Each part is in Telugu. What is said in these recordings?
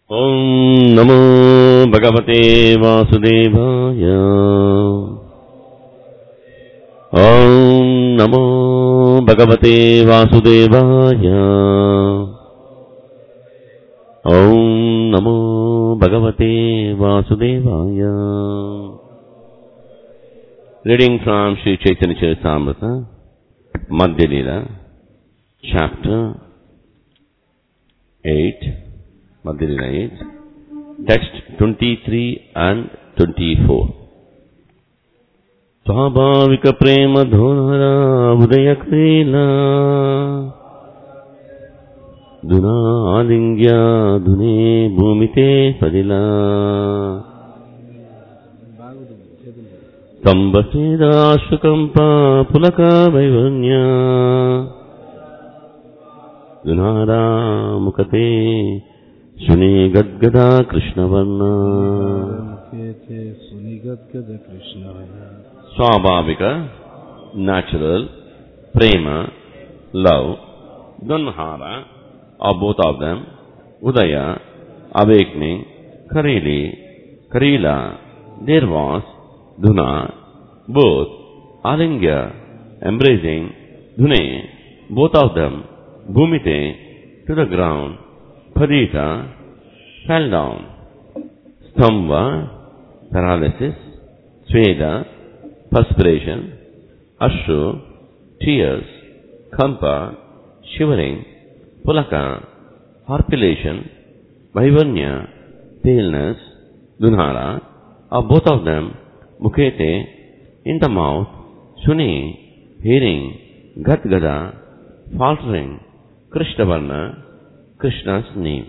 ॐ नमो भगवते वासुदेवाय ॐ नमो भगवते वासुदेवाय ॐ नमो भगवते वासुदेवाय Reading from Sri Chaitanya Charitamrita, Madhya Lila, chapter 8, Madhya Lila 8, text 23 and 24. స్వాభావిక ప్రేమ ధోనరా ఉదయ క్రీలా దునా ఆలింగ్య ధునే భూమితే సదిలా సంబసేదాశుకంప పులక వైవన్య దునారా ముఖతే శునే గద్గదా కృష్ణవర్ణ ముఖేతే సునిగద్గద కృష్ణాయ స్వాభావిక న్యాచురల్ ప్రేమ లవ్ దున్హార ఆర్ బోత్ ఆఫ్ దెమ్ ఉదయ awakening kareli karila there was dhuna both alingya embracing dhune both of them bhumite to the ground padita fell down stamba paralysis sweda perspiration, ashru, tears, kampa, shivering, pulaka, harpilation, vaivanya, paleness, dunhara, are both of them mukete, in the mouth, suni, hearing, gadgada, faltering, Krishnavarna, Krishna's name.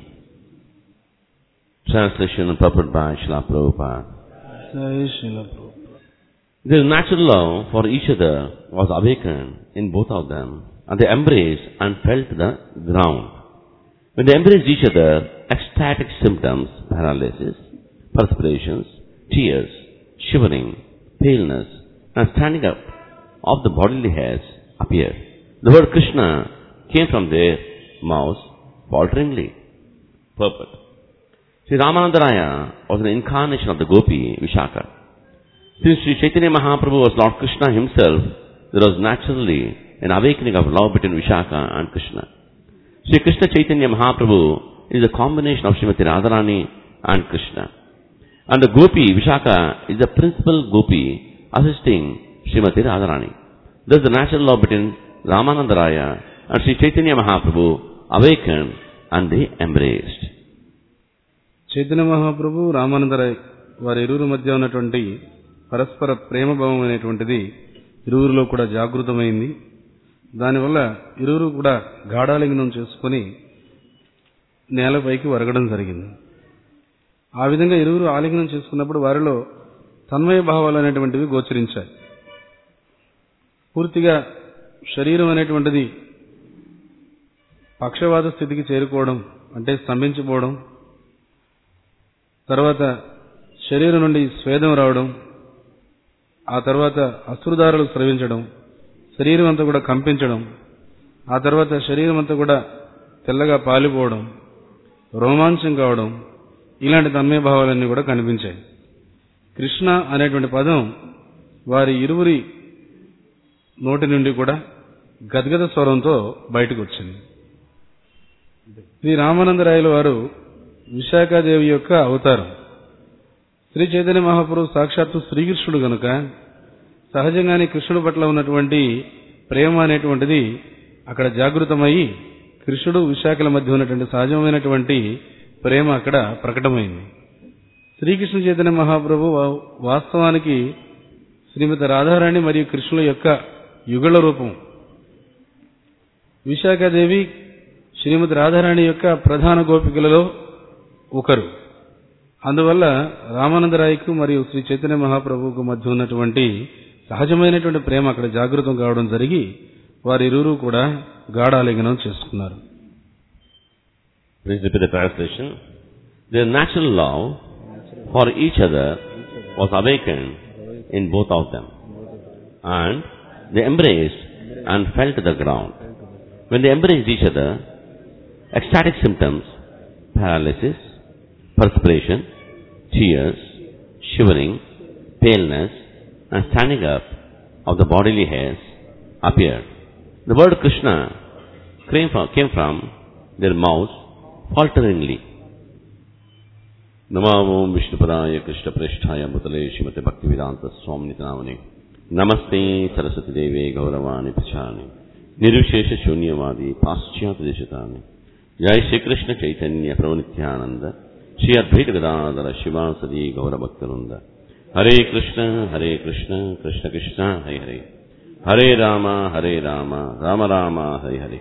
Translation and purport by Srila Prabhupada. జై శిల ప్రభు Their natural love for each other was awakened in both of them, and they embraced and felt the ground. When they embraced each other, ecstatic symptoms, paralysis, perspirations, tears, shivering, paleness, and standing up of the bodily hairs appeared. The word Krishna came from their mouths falteringly. Purport. Sri Ramanandaraya was an incarnation of the Gopi, Vishaka. Since Sri Chaitanya Mahaprabhu was Lord Krishna himself, there was naturally an awakening of love between Vishaka and Krishna. Sri Krishna Chaitanya Mahaprabhu is a combination of Srimati Radharani and Krishna. And the Gopi, Vishaka, is the principal Gopi assisting Srimati Radharani. Thus the natural love between Ramanandaraya and Sri Chaitanya Mahaprabhu awakened and they embraced. Chaitanya మహాప్రభు రామానందరాయ్ వారి ఇరువురు మధ్య ఉన్నటువంటి పరస్పర ప్రేమ భావం అనేటువంటిది ఇరువురిలో కూడా జాగృతమైంది దానివల్ల ఇరువురు కూడా గాఢాలింగనం చేసుకుని నేలపైకి వరగడం జరిగింది ఆ విధంగా ఇరువురు ఆలింగనం చేసుకున్నప్పుడు వారిలో తన్మయ భావాలు అనేటువంటివి గోచరించాయి పూర్తిగా శరీరం అనేటువంటిది పక్షవాద స్థితికి చేరుకోవడం అంటే స్తంభించిపోవడం తర్వాత శరీరం నుండి స్వేదం రావడం ఆ తర్వాత అశ్రుదారులు స్రవించడం శరీరం అంతా కూడా కంపించడం ఆ తర్వాత శరీరం అంతా కూడా తెల్లగా పాలిపోవడం రోమాంచం కావడం ఇలాంటి తన్మయ భావాలన్నీ కూడా కనిపించాయి కృష్ణ అనేటువంటి పదం వారి ఇరువురి నోటి నుండి కూడా గద్గద స్వరంతో బయటకు వచ్చింది శ్రీ రామానందరాయల వారు విశాఖాదేవి యొక్క అవతారం శ్రీ చైతన్య మహాప్రభు సాక్షాత్తు శ్రీకృష్ణుడు గనుక సహజంగానే కృష్ణుడు పట్ల ఉన్నటువంటి ప్రేమ అనేటువంటిది అక్కడ జాగృతమయ్యి కృష్ణుడు విశాఖల మధ్య ఉన్నటువంటి సహజమైనటువంటి ప్రేమ అక్కడ ప్రకటమైంది శ్రీకృష్ణ చైతన్య మహాప్రభు వా- వాస్తవానికి శ్రీమతి రాధారాణి మరియు కృష్ణుల యొక్క యుగళ రూపం విశాఖాదేవి శ్రీమతి రాధారాణి యొక్క ప్రధాన గోపికలలో ఒకరు అందువల్ల రామానందరాయకు మరియు శ్రీ చైతన్య మహాప్రభువుకు మధ్య ఉన్నటువంటి సహజమైనటువంటి ప్రేమ అక్కడ జాగృతం కావడం జరిగి వారిరువురు కూడా గాఢాలింగనం చేసుకున్నారు Please repeat the translation. Their natural love for each other was awakened in both of them. And they embraced and fell to the ground. When they embraced each other, ecstatic symptoms, paralysis, perspiration, tears, shivering, paleness, and standing up of the bodily hairs appeared. The word Krishna came from, came from their mouths falteringly. नमामो विष्णुपदाय कृष्णप्रेष्ठाय भूतले श्रीमते भक्तिवेदांत स्वामी नामने नमस्ते सरस्वती देवे गौरवाणी प्रचाने निर्विशेष शून्यवादी पाश्चात्य देशताने जय श्री कृष्ण चैतन्य प्रभु नित्यानंद श्री अद्वैत गदाधर शिवासदी गौरभक्तवृंद हरे कृष्ण हरे कृष्ण कृष्ण कृष्ण हरे हरे हरे राम हरे राम राम राम हरे हरे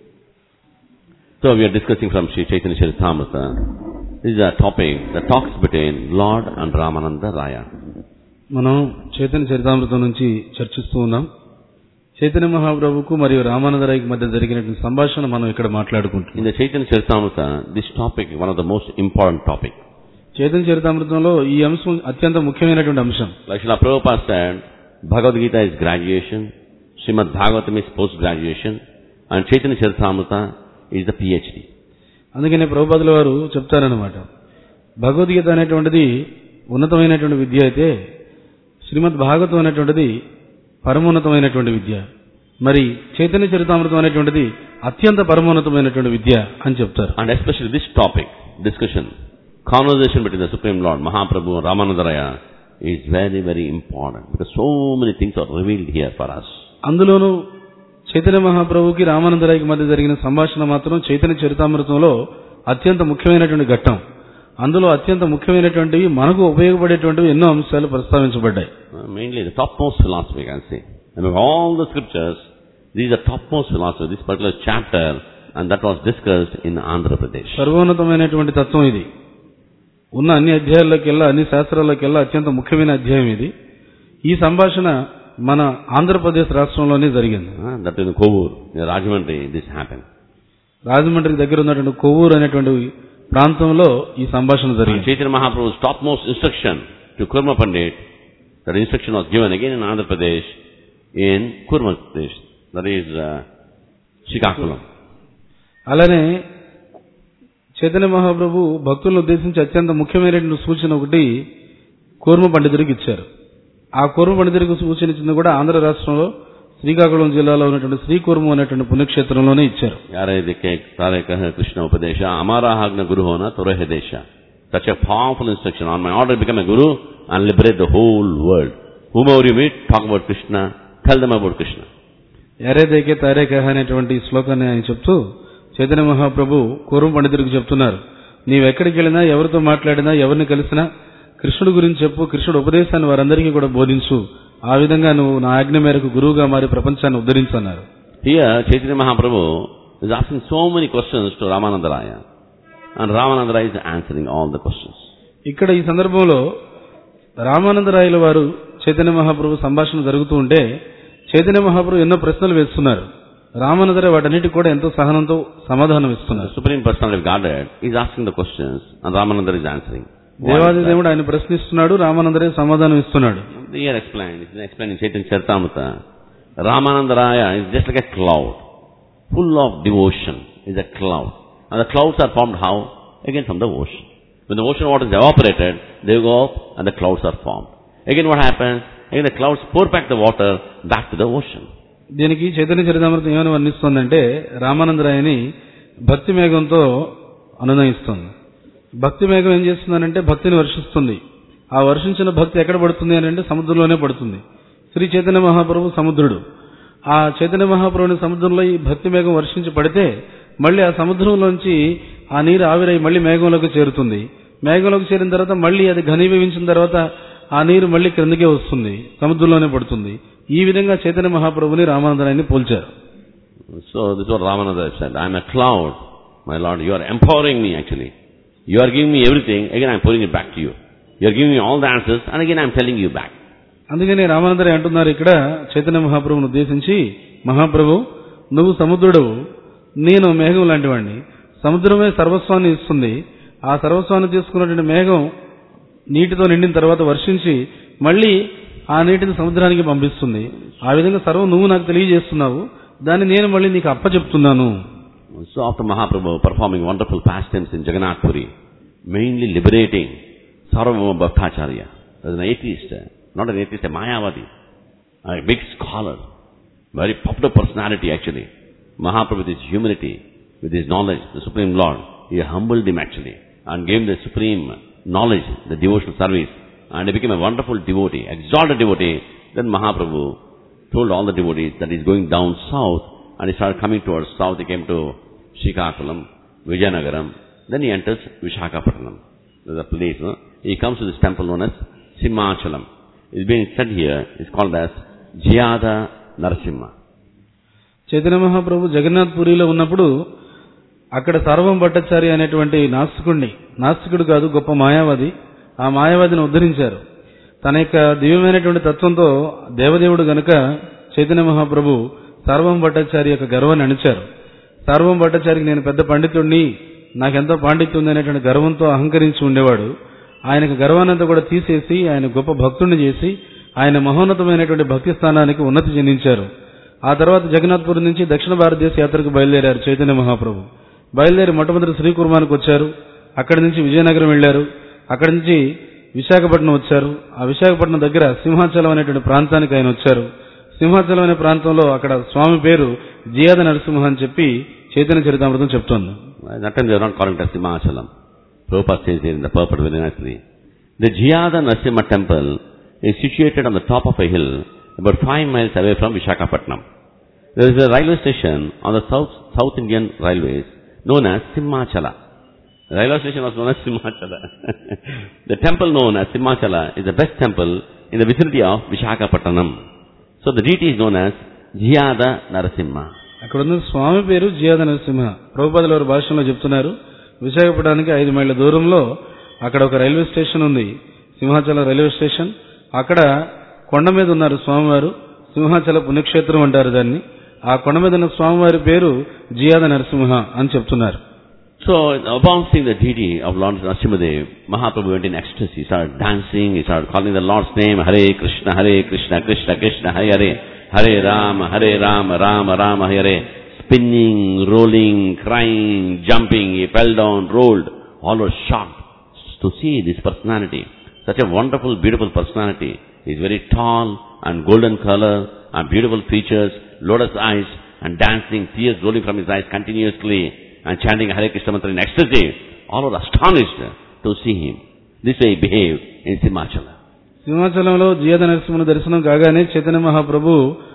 So we are discussing from Sri Chaitanya Charitamrita. This is a topic that talks between Lord and Ramananda Raya. మనం చైతన్య చరితామృతం నుంచి చర్చిస్తూ ఉన్నాం చైతన్య మహాప్రభుకు మరియు రామానందరాయికి మధ్య జరిగినటువంటి సంభాషణ మనం ఇక్కడ మాట్లాడుకుంటున్నాం In the Chaitanya Charitamrita, this topic is one of the most important topic. Chaitanya చరితామృతంలో ఈ అంశం అత్యంత ముఖ్యమైనటువంటి అంశం Like Srila Prabhupada said, Bhagavad Gita is graduation, Srimad Bhagavatam is post-graduation, and Chaitanya Charitamrita is the PhD. అందుకనే ప్రభుపాదుల వారు చెప్తారనమాట భగవద్గీత అనేటువంటిది ఉన్నతమైనటువంటి విద్య అయితే శ్రీమద్ భాగవతం అనేటువంటిది పరమోన్నతమైనటువంటి విద్య మరి చైతన్య చరితామృతం అనేటువంటిది అత్యంత పరమోన్నతమైనటువంటి విద్య అని చెప్తారు And especially this topic, discussion, conversation between the Supreme Lord, Mahaprabhu and Ramananda Raya is very, very important because so many things are revealed here for us. అందులోనూ చైతన్య మహాప్రభుకి రామానందరాయికి మధ్య జరిగిన సంభాషణ మాత్రం చైతన్య చరితామృతంలో అత్యంత ముఖ్యమైనటువంటి ఘట్టం అందులో అత్యంత ముఖ్యమైనటువంటివి మనకు ఉపయోగపడేటువంటివి ఎన్నో అంశాలు ప్రస్తావించబడ్డాయి Uh, mainly the topmost philosophy, I can say. Among all the scriptures, this is the topmost philosophy, this particular chapter, and that was discussed in Andhra Pradesh. సర్వోన్నతమైనటువంటి తత్వం ఇది ఉన్న అన్ని అధ్యాయాల్లోకెల్లా అన్ని శాస్త్రాల్లోకెల్లా అత్యంత ముఖ్యమైన అధ్యాయం ఇది ఈ సంభాషణ మన ఆంధ్రప్రదేశ్ రాష్ట్రంలోనే జరిగింది Uh, that in Kovur, in Rajahmundry, this happened. రాజమండ్రికి దగ్గర ఉన్నటువంటి కొవ్వూరు అనేటువంటి ప్రాంతంలో ఈ సంభాషణ And జరిగింది Chaitanya Mahaprabhu's topmost instruction to Kurma Pandit, that instruction was given again in Andhra Pradesh, in Kurma Pradesh, that is uh, Srikakulam. అలానే చైతన్య మహాప్రభు భక్తులను ఉద్దేశించి అత్యంత ముఖ్యమైనటువంటి సూచన ఒకటి కూర్మ పండితుడికి ఇచ్చారు ఆ కూర్మ పండితుడికి సూచన ఇచ్చింది కూడా ఆంధ్ర రాష్ట్రంలో శ్రీకాకుళం జిల్లాలో ఉన్నటువంటి శ్రీకూర్మం అనేటువంటి పుణ్యక్షేత్రంలోనే ఇచ్చారు यारे दिखे तारे कह कृष्ण उपदेश हमारा आज्ञा गुरु होना तो रहे देशा such a powerful instruction on my order become a guru and liberate the whole world whomever you meet talk about krishna tell them about krishna ఎరే దేకే తారే కహ అనేటువంటి శ్లోకాన్ని ఆయన చెప్తూ చైతన్య మహాప్రభు కూర్మ పండితుడికి చెప్తున్నారు నీవెక్కడికి వెళ్ళినా ఎవరితో మాట్లాడినా ఎవరిని కలిసినా కృష్ణుడు గురించి చెప్పు కృష్ణుడు ఉపదేశాన్ని వారందరికీ కూడా బోధించు ఆ విధంగా నువ్వు నా ఆజ్ఞ మేరకు గురువుగా మారి ప్రపంచాన్ని ఉద్ధరించన్నారు here chaitanya mahaprabhu is asking so many questions to ramananda raya and ramananda raya is answering all the questions ఇక్కడ ఈ సందర్భంలో రామానందరాయల వారు చైతన్య మహాప్రభు సంభాషణ జరుగుతూ ఉంటే చైతన్య మహాప్రభు ఎన్నో ప్రశ్నలు వేస్తున్నారు రామానందరాయ్ వాటన్నిటికి కూడా ఎంతో సహనంతో సమాధానం the ఇస్తున్నారు supreme personality of godhead is asking the questions and ramananda is answering Why is దేవాది that? దేవుడు ఆయన ప్రశ్నిస్తున్నాడు రామానందరాయ్ సమాధానం ఇస్తున్నాడు The year explained, it's explained in Chaitanya Charitamrita. Ramananda Raya is just like a cloud, full of devotion, is a cloud. And the clouds are formed how? Again from the ocean. When the ocean water is evaporated, they go up and the clouds are formed. Again what happens? Again the clouds pour back the water back to the ocean. దీనికి చైతన్య చరితామృతం ఏమని వర్ణిస్తుందంటే రామానందరాయని భక్తి మేఘంతో అనునయిస్తుంది భక్తి మేఘం ఏం చేస్తుందనంటే భక్తిని వర్షిస్తుంది ఆ వర్షించిన భక్తి ఎక్కడ పడుతుంది అని అంటే సముద్రంలోనే పడుతుంది శ్రీ చైతన్య మహాప్రభు సముద్రుడు ఆ చైతన్య మహాప్రభుని సముద్రంలో ఈ భక్తి మేఘం వర్షించి పడితే మళ్ళీ ఆ సముద్రంలోంచి ఆ నీరు ఆవిరై మళ్ళీ మేఘంలోకి చేరుతుంది మేఘంలోకి చేరిన తర్వాత మళ్ళీ అది ఘనీభవించిన తర్వాత ఆ నీరు మళ్ళీ క్రిందకే వస్తుంది సముద్రంలోనే పడుతుంది ఈ విధంగా చైతన్య మహాప్రభుని రామానందరాయని పోల్చారు So this is what Ramananda said. I am a cloud. My Lord, you are empowering me actually. You are giving me everything. Again I am pouring it back to you. You are giving me all the answers and again I am telling you back. అందుకని రామానందరాయ్ అంటున్నారు ఇక్కడ చైతన్య మహాప్రభుని ఉద్దేశించి మహాప్రభు నువ్వు సముద్రుడవు నేను మేఘం లాంటి వాడిని సముద్రమే సర్వస్వాన్ని ఇస్తుంది ఆ సర్వస్వాన్ని తీసుకున్నటువంటి మేఘం నీటితో నిండిన తర్వాత వర్షించి మళ్ళీ ఆ నీటిని సముద్రానికి పంపిస్తుంది ఆ విధంగా సర్వం నువ్వు నాకు తెలియజేస్తున్నావు దాన్ని నేను మళ్ళీ నీకు అప్పచెప్తున్నాను So after Mahaprabhu performing wonderful pastimes in Jagannath Puri, mainly liberating Sarvabhauma Bhattacharya. As an atheist, uh, not an atheist, a Mayavadi, a big scholar, very popular personality actually. Mahaprabhu with his humility, with his knowledge, the Supreme Lord, he humbled him actually and gave him the supreme knowledge, the devotional service, and he became a wonderful devotee, exalted devotee. Then Mahaprabhu told all the devotees that he's going down south and he started coming towards south. He came to Srikakulam, Vijayanagaram. Then he enters Vishakhapatnam. There's a place. No? He comes to this temple known as Simhachalam. It's being said here, it's called as Jyada Narasimha. Chaitanya మహాప్రభు జగన్నాథ్ పూరిలో ఉన్నప్పుడు అక్కడ సర్వం భట్టాచారి అనేటువంటి నాస్తికుడిని నాస్తికుడు కాదు గొప్ప మాయావాది ఆ మాయావాదిని ఉద్ధరించారు తన యొక్క దివ్యమైనటువంటి తత్వంతో దేవదేవుడు గనుక చైతన్య మహాప్రభు సర్వం భట్టాచారి యొక్క గర్వాన్ని అణిచారు సర్వం భట్టాచారికి నేను పెద్ద పండితుడిని నాకెంతో పాండిత్యం ఉంది అనేటువంటి గర్వంతో అహంకరించి ఉండేవాడు ఆయనకు గర్వానంతా కూడా తీసేసి ఆయన గొప్ప భక్తుడిని చేసి ఆయన మహోన్నతమైనటువంటి భక్తి స్థానానికి ఉన్నతి చెందించారు ఆ తర్వాత జగన్నాథ్పురం నుంచి దక్షిణ భారతదేశ యాత్రకు బయలుదేరారు చైతన్య మహాప్రభు బయలుదేరి మొట్టమొదటి శ్రీకుర్మానికి వచ్చారు అక్కడి నుంచి విజయనగరం వెళ్లారు అక్కడి నుంచి విశాఖపట్నం వచ్చారు ఆ విశాఖపట్నం దగ్గర సింహాచలం అనేటువంటి ప్రాంతానికి ఆయన వచ్చారు సింహాచలం అనే ప్రాంతంలో అక్కడ స్వామి పేరు జియాద నరసింహ అని చెప్పి చైతన్య చరితామృతం చెప్తోంది At that time they were not calling it as Simachalam. Prabhupada says here in the purport very nicely. The Jiyada Narasimha temple is situated on the top of a hill about five miles away from Vishakhapatnam. There is a railway station on the South, South Indian Railways known as Simachala. The railway station was known as Simachala. the temple known as Simachala is the best temple in the vicinity of Vishakhapatnam. So the deity is known as Jiyada Narasimha. అక్కడ ఉన్న స్వామి పేరు జియాద నరసింహ ప్రభుపాదుల వారి భాషలో చెప్తున్నారు విశాఖపట్నానికి ఐదు మైళ్ళ దూరంలో అక్కడ ఒక రైల్వే స్టేషన్ ఉంది సింహాచలం రైల్వే స్టేషన్ అక్కడ కొండ మీద ఉన్నారు స్వామివారు సింహాచల పుణ్యక్షేత్రం అంటారు దాన్ని ఆ కొండ మీద ఉన్న స్వామివారి పేరు జియాద నరసింహ అని చెప్తున్నారు So, upon seeing the deity of Lord Narasimhadev, Mahaprabhu went in ecstasy. He started dancing, he started calling the Lord's name, Hare Krishna, Hare Krishna, Krishna Krishna, Hare Hare, Hare Rama, Hare Rama, Rama Rama, Hare Hare. Spinning, rolling, crying, jumping, he fell down, rolled. All were shocked to see this personality. Such a wonderful, beautiful personality. He is very tall and golden color and beautiful features, lotus eyes and dancing, tears rolling from his eyes continuously and chanting Hare Krishna mantra in ecstasy. All were astonished to see him. This way he behaved in Simachala. సింహాచలంలో జియాద నరసింహుని దర్శనం కాగానే చైతన్య మహాప్రభు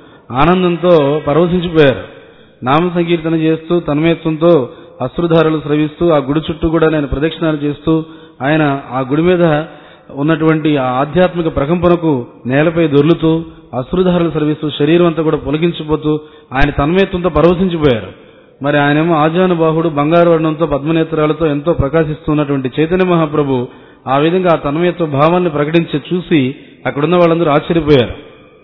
ఆనందంతో పరవశించిపోయారు నామ సంకీర్తన చేస్తూ తన్మయత్వంతో అశ్రుధారలు స్రవిస్తూ ఆ గుడి చుట్టూ కూడా నేను ప్రదక్షిణాలు చేస్తూ ఆయన ఆ గుడి మీద ఉన్నటువంటి ఆ ఆధ్యాత్మిక ప్రకంపనకు నేలపై దొర్లుతూ అశ్రుధారలు స్రవిస్తూ శరీరం అంతా కూడా పొలగించిపోతూ ఆయన తన్మయత్వంతో పరవశించిపోయారు మరి ఆయనేమో ఆజానుబాహుడు బంగారు వర్ణంతో పద్మనేత్రాలతో ఎంతో ప్రకాశిస్తున్నటువంటి చైతన్య మహాప్రభు ఆ విధంగా ఆ తన్మయత్వ భావాన్ని ప్రకటించి చూసి అక్కడున్న వాళ్ళందరూ ఆశ్చర్యపోయారు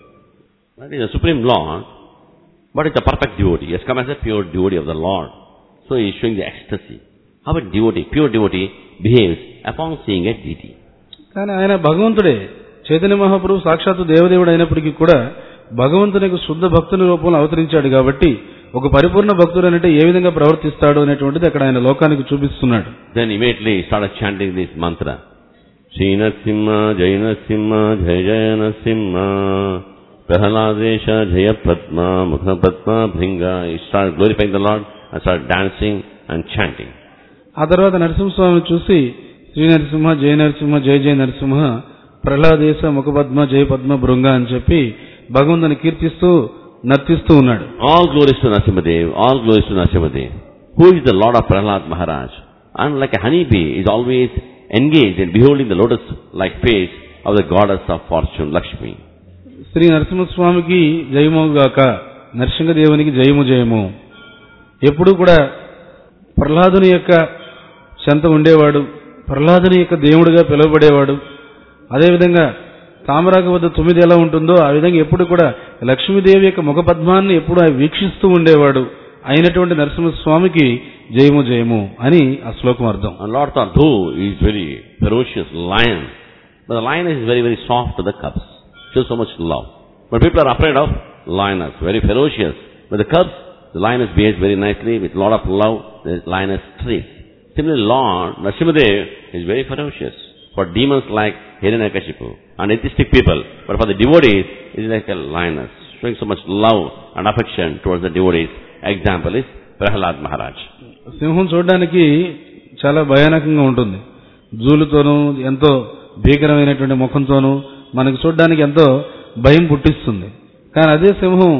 That is the Supreme Lord, but it's a perfect devotee. He has come as a pure devotee of the Lord. So he is showing the ecstasy. How a devotee, pure devotee, behaves upon seeing a deity. కానీ ఆయన భగవంతుడే చైతన్య మహాప్రభు సాక్షాత్తు దేవదేవుడు అయినప్పటికీ కూడా భగవంతునికి శుద్ధ భక్తుని రూపంలో అవతరించాడు కాబట్టి ఒక పరిపూర్ణ భక్తుడు అంటే ఏ విధంగా ప్రవర్తిస్తాడు అనేటువంటిది అక్కడ ఆయన లోకానికి చూపిస్తున్నాడు Then immediately he started chanting this mantra. Sri Narasimha, Jai Narasimha, Jai Jai Narasimha, Prahaladesha, Jaya Padma, Mukha Padma, Bringa. He started glorifying the Lord and started dancing and chanting. ఆ తర్వాత నరసింహస్వామిని చూసి శ్రీ నరసింహ జయ నరసింహ జయ జయ నరసింహ ప్రహ్లాదేశ ముఖపద్మ జయ పద్మ బృంగ అని చెప్పి భగవంతుని కీర్తిస్తూ నర్తిస్తూ ఉన్నాడు All glories to Narasimhadev, all glories to Narasimhadev. Who is the Lord of Prahlad Maharaj? And like a honeybee is always engaged in beholding the lotus-like face of the goddess of fortune, Lakshmi. Shri నరసింహస్వామికి జయము గాక నరసింహదేవునికి జయము జయము ఎప్పుడూ కూడా ప్రహ్లాదుని యొక్క చెంత ఉండేవాడు ప్రహ్లాదుని యొక్క దేవుడిగా పిలువబడేవాడు అదేవిధంగా తామరాక వద్ద తొమ్మిది ఎలా ఉంటుందో ఆ విధంగా ఎప్పుడు కూడా లక్ష్మీదేవి యొక్క ముఖపద్మాన్ని ఎప్పుడు ఆయన వీక్షిస్తూ ఉండేవాడు అయినటువంటి నరసింహస్వామికి జయము జయము అని ఆ శ్లోకం అర్థం And Lord thought, though he is very ferocious lion, but the lion is very, very soft to the cubs. Shows so much love. But people are afraid of lioness, very ferocious. But the cubs, the lioness behaves very nicely with lot of love. The lioness treats, Similarly, Lord Nrsimhadev is very ferocious for demons like Hiranyakashipu and atheistic people, but for the devotees, he is like a lioness, showing so much love and affection towards the devotees. Example is Prahlad Maharaj. సింహం చూడడానికి చాలా భయానకంగా ఉంటుంది జూలుతోనూ ఎంతో భీకరమైనటువంటి ముఖంతోనూ మనకు చూడడానికి ఎంతో భయం పుట్టిస్తుంది కానీ అదే సింహం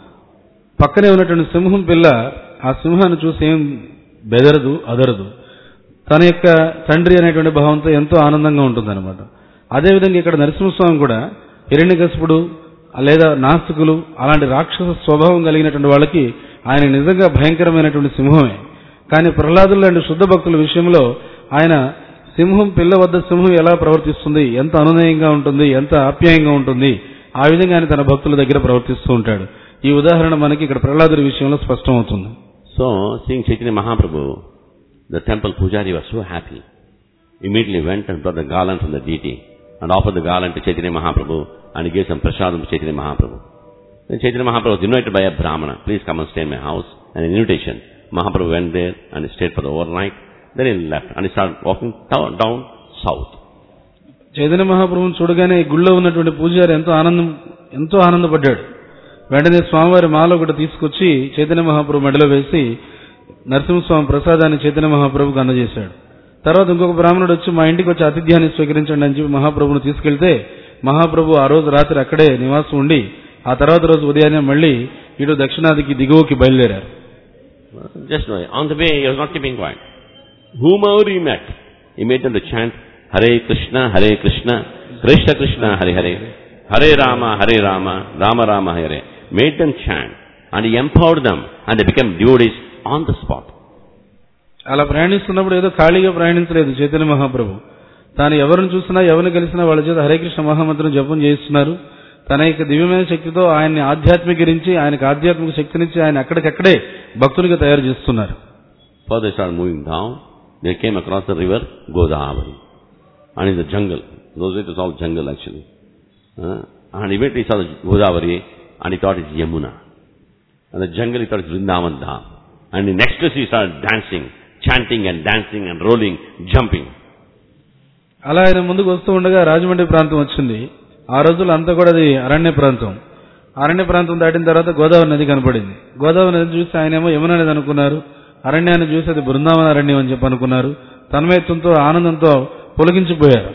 పక్కనే ఉన్నటువంటి సింహం పిల్ల ఆ సింహాన్ని చూసి ఏం బెదరదు అదరదు తన యొక్క తండ్రి అనేటువంటి భావంతో ఎంతో ఆనందంగా ఉంటుందన్నమాట అదేవిధంగా ఇక్కడ నరసింహస్వామి కూడా హిరణ్యకశిపుడు లేదా నాస్తికులు అలాంటి రాక్షస స్వభావం కలిగినటువంటి వాళ్ళకి ఆయన నిజంగా భయంకరమైనటువంటి సింహమే కానీ ప్రహ్లాదులు లాంటి శుద్ధ భక్తుల విషయంలో ఆయన సింహం పిల్ల వద్ద సింహం ఎలా ప్రవర్తిస్తుంది ఎంత అనునయంగా ఉంటుంది ఎంత ఆప్యాయంగా ఉంటుంది ఆ విధంగా ఆయన తన భక్తుల దగ్గర ప్రవర్తిస్తూ ఉంటాడు ఈ ఉదాహరణ మనకి ఇక్కడ ప్రహ్లాదుడి విషయంలో స్పష్టమవుతుంది So, seeing Chaitanya Mahaprabhu, the temple pujari was so happy. Immediately went and brought the garland from the deity and offered the garland to Chaitanya Mahaprabhu and he gave some prasadam to Chaitanya Mahaprabhu. Then Chaitanya Mahaprabhu was invited by a Brahmana, please come and stay in my house, and an invitation. Mahaprabhu went there and he stayed for the overnight. Then he left and he started walking down, down south. Chaitanya మహాప్రభుని చూడగానే ఈ గుళ్ళో ఉన్నటువంటి పూజారి ఎంతో ఆనందం ఎంతో ఆనందపడ్డాడు వెంటనే స్వామివారి మాల ఒకటి తీసుకొచ్చి చైతన్య మహాప్రభు మెడలో వేసి నరసింహస్వామి ప్రసాదాన్ని చైతన్య మహాప్రభుకు అందజేశాడు తర్వాత ఇంకొక బ్రాహ్మణుడు వచ్చి మా ఇంటికి వచ్చి ఆతిథ్యాన్ని స్వీకరించండి అని చెప్పి మహాప్రభుని తీసుకెళ్తే మహాప్రభు ఆ రోజు రాత్రి అక్కడే నివాసం ఉండి ఆ తర్వాత రోజు ఉదయాన్నే మళ్ళీ ఇటు దక్షిణాదికి దిగువకి బయలుదేరారు Just know, on the way he was not keeping quiet. Whomever he met, he made them to chant Hare Krishna, Hare Krishna, Krishna Krishna, Hare Hare, Hare Rama, Hare Rama, Rama Rama, Hare. Made them chant and he empowered them and they became devotees on the spot. అలా ప్రయాణిస్తున్నప్పుడు ఏదో ఖాళీగా ప్రయాణించలేదు చైతన్య మహాప్రభు తాను ఎవరిని చూసినా ఎవరిని కలిసినా వాళ్ళ చేత హరే కృష్ణ మహామంత్రం జపం చేయిస్తున్నారు తన యొక్క దివ్యమైన శక్తితో ఆయన్ని ఆధ్యాత్మికరించి ఆయనకు ఆధ్యాత్మిక శక్తినిచ్చి ఆయన అక్కడికక్కడే భక్తునిగా తయారు చేస్తున్నారు Further they started moving down. They came across the river Godavari. And in the jungle. Those days it was all jungle actually. Uh, and eventually he saw the Godavari and he thought it's Yamuna. And the jungle he thought it's Vrindavan Dham. And in ecstasy he started dancing, chanting and dancing and rolling, jumping. అలా ఆయన ముందుకు వస్తూ ఉండగా రాజమండ్రి ప్రాంతం వచ్చింది ఆ రోజుల్లో అంతా కూడా అది అరణ్య ప్రాంతం అరణ్య ప్రాంతం దాటిన తర్వాత గోదావరి నది కనపడింది గోదావరి నది చూసి ఆయనేమో యమున నది అనుకున్నారు అరణ్యాన్ని చూసి అది బృందావన అరణ్యం అని చెప్పి అనుకున్నారు తన్మయత్వంతో ఆనందంతో పొలగించిపోయారు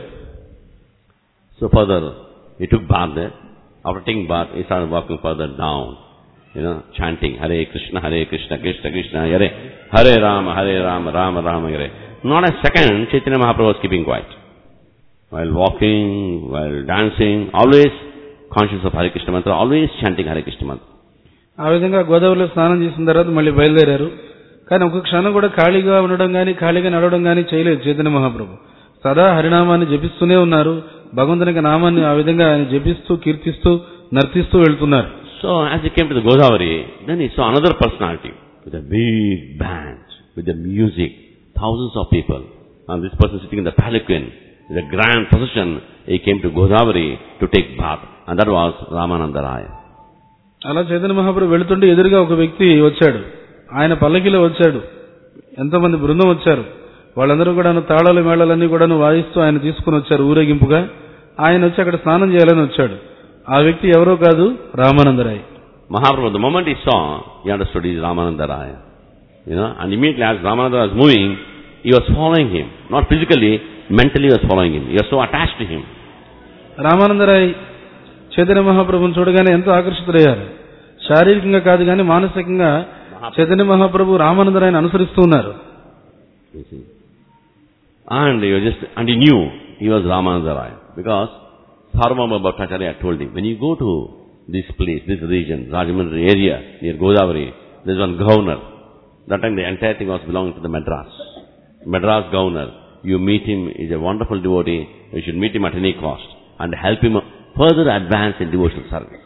So further he took bath there. After taking bath he started walking further down. You know, chanting Hare Krishna, Hare Krishna, Krishna Krishna, Hare Hare Rama, Hare Rama, Rama Rama, Hare. Not a second Chaitanya Mahaprabhu was keeping quiet. While walking, while dancing, always conscious of Hare Krishna mantra, always chanting Hare Krishna mantra. ఆ విధంగా గోదావరిలో స్నానం చేసిన తర్వాత మళ్ళీ బయలుదేరారు కానీ ఒక క్షణం కూడా ఖాళీగా ఉండడం కానీ ఖాళీగా నడవడం కానీ చేయలేదు చైతన్య మహాప్రభు సదా హరినామాన్ని జపిస్తూనే ఉన్నారు భగవంతుని యొక్క నామాన్ని ఆ విధంగా ఆయన జపిస్తూ కీర్తిస్తూ నర్తిస్తూ వెళ్తున్నారు So as he came to the Godavari, then he saw another personality with a big band, with the music, thousands of people. And this person sitting in the palanquin, with a grand procession, he came to Godavari to take bath. And that was Ramananda Raya. అలా చైతన్య మహాప్రభు వెళుతుంటే ఎదురుగా ఒక వ్యక్తి వచ్చాడు ఆయన పల్లకిలో వచ్చాడు ఎంతమంది బృందం వచ్చారు వాళ్ళందరూ కూడా తాళాలు మేళాలన్నీ కూడా వాయిస్తూ ఆయన తీసుకుని వచ్చారు ఊరేగింపుగా ఆయన వచ్చి అక్కడ స్నానం చేయాలని వచ్చాడు ఆ వ్యక్తి ఎవరో కాదు Ramananda Ray Mahaprabhu, the moment he saw, he understood he is Ramananda Raya. You know, and immediately as Ramananda was moving, he was following him. Not physically, mentally he was following him. He was so attached to him. Ramananda Ray Chaitanya మహాప్రభుని చూడగానే ఎంతో ఆకర్షితులయ్యారు శారీరకంగా కాదు కానీ మానసికంగా చైతన్య మహాప్రభు రామానందరాయని అనుసరిస్తూ ఉన్నారు You see. And he was just, and he knew he was Ramananda Raya. Because Sarvabhauma Bhattacharya told him, when you go to this place, this region, Rajamundry area, near Godavari, there's one governor. That time the entire thing was belonging to the Madras. Madras governor. You meet him, he's a wonderful devotee. You should meet him at any cost and help him further advance in devotional service.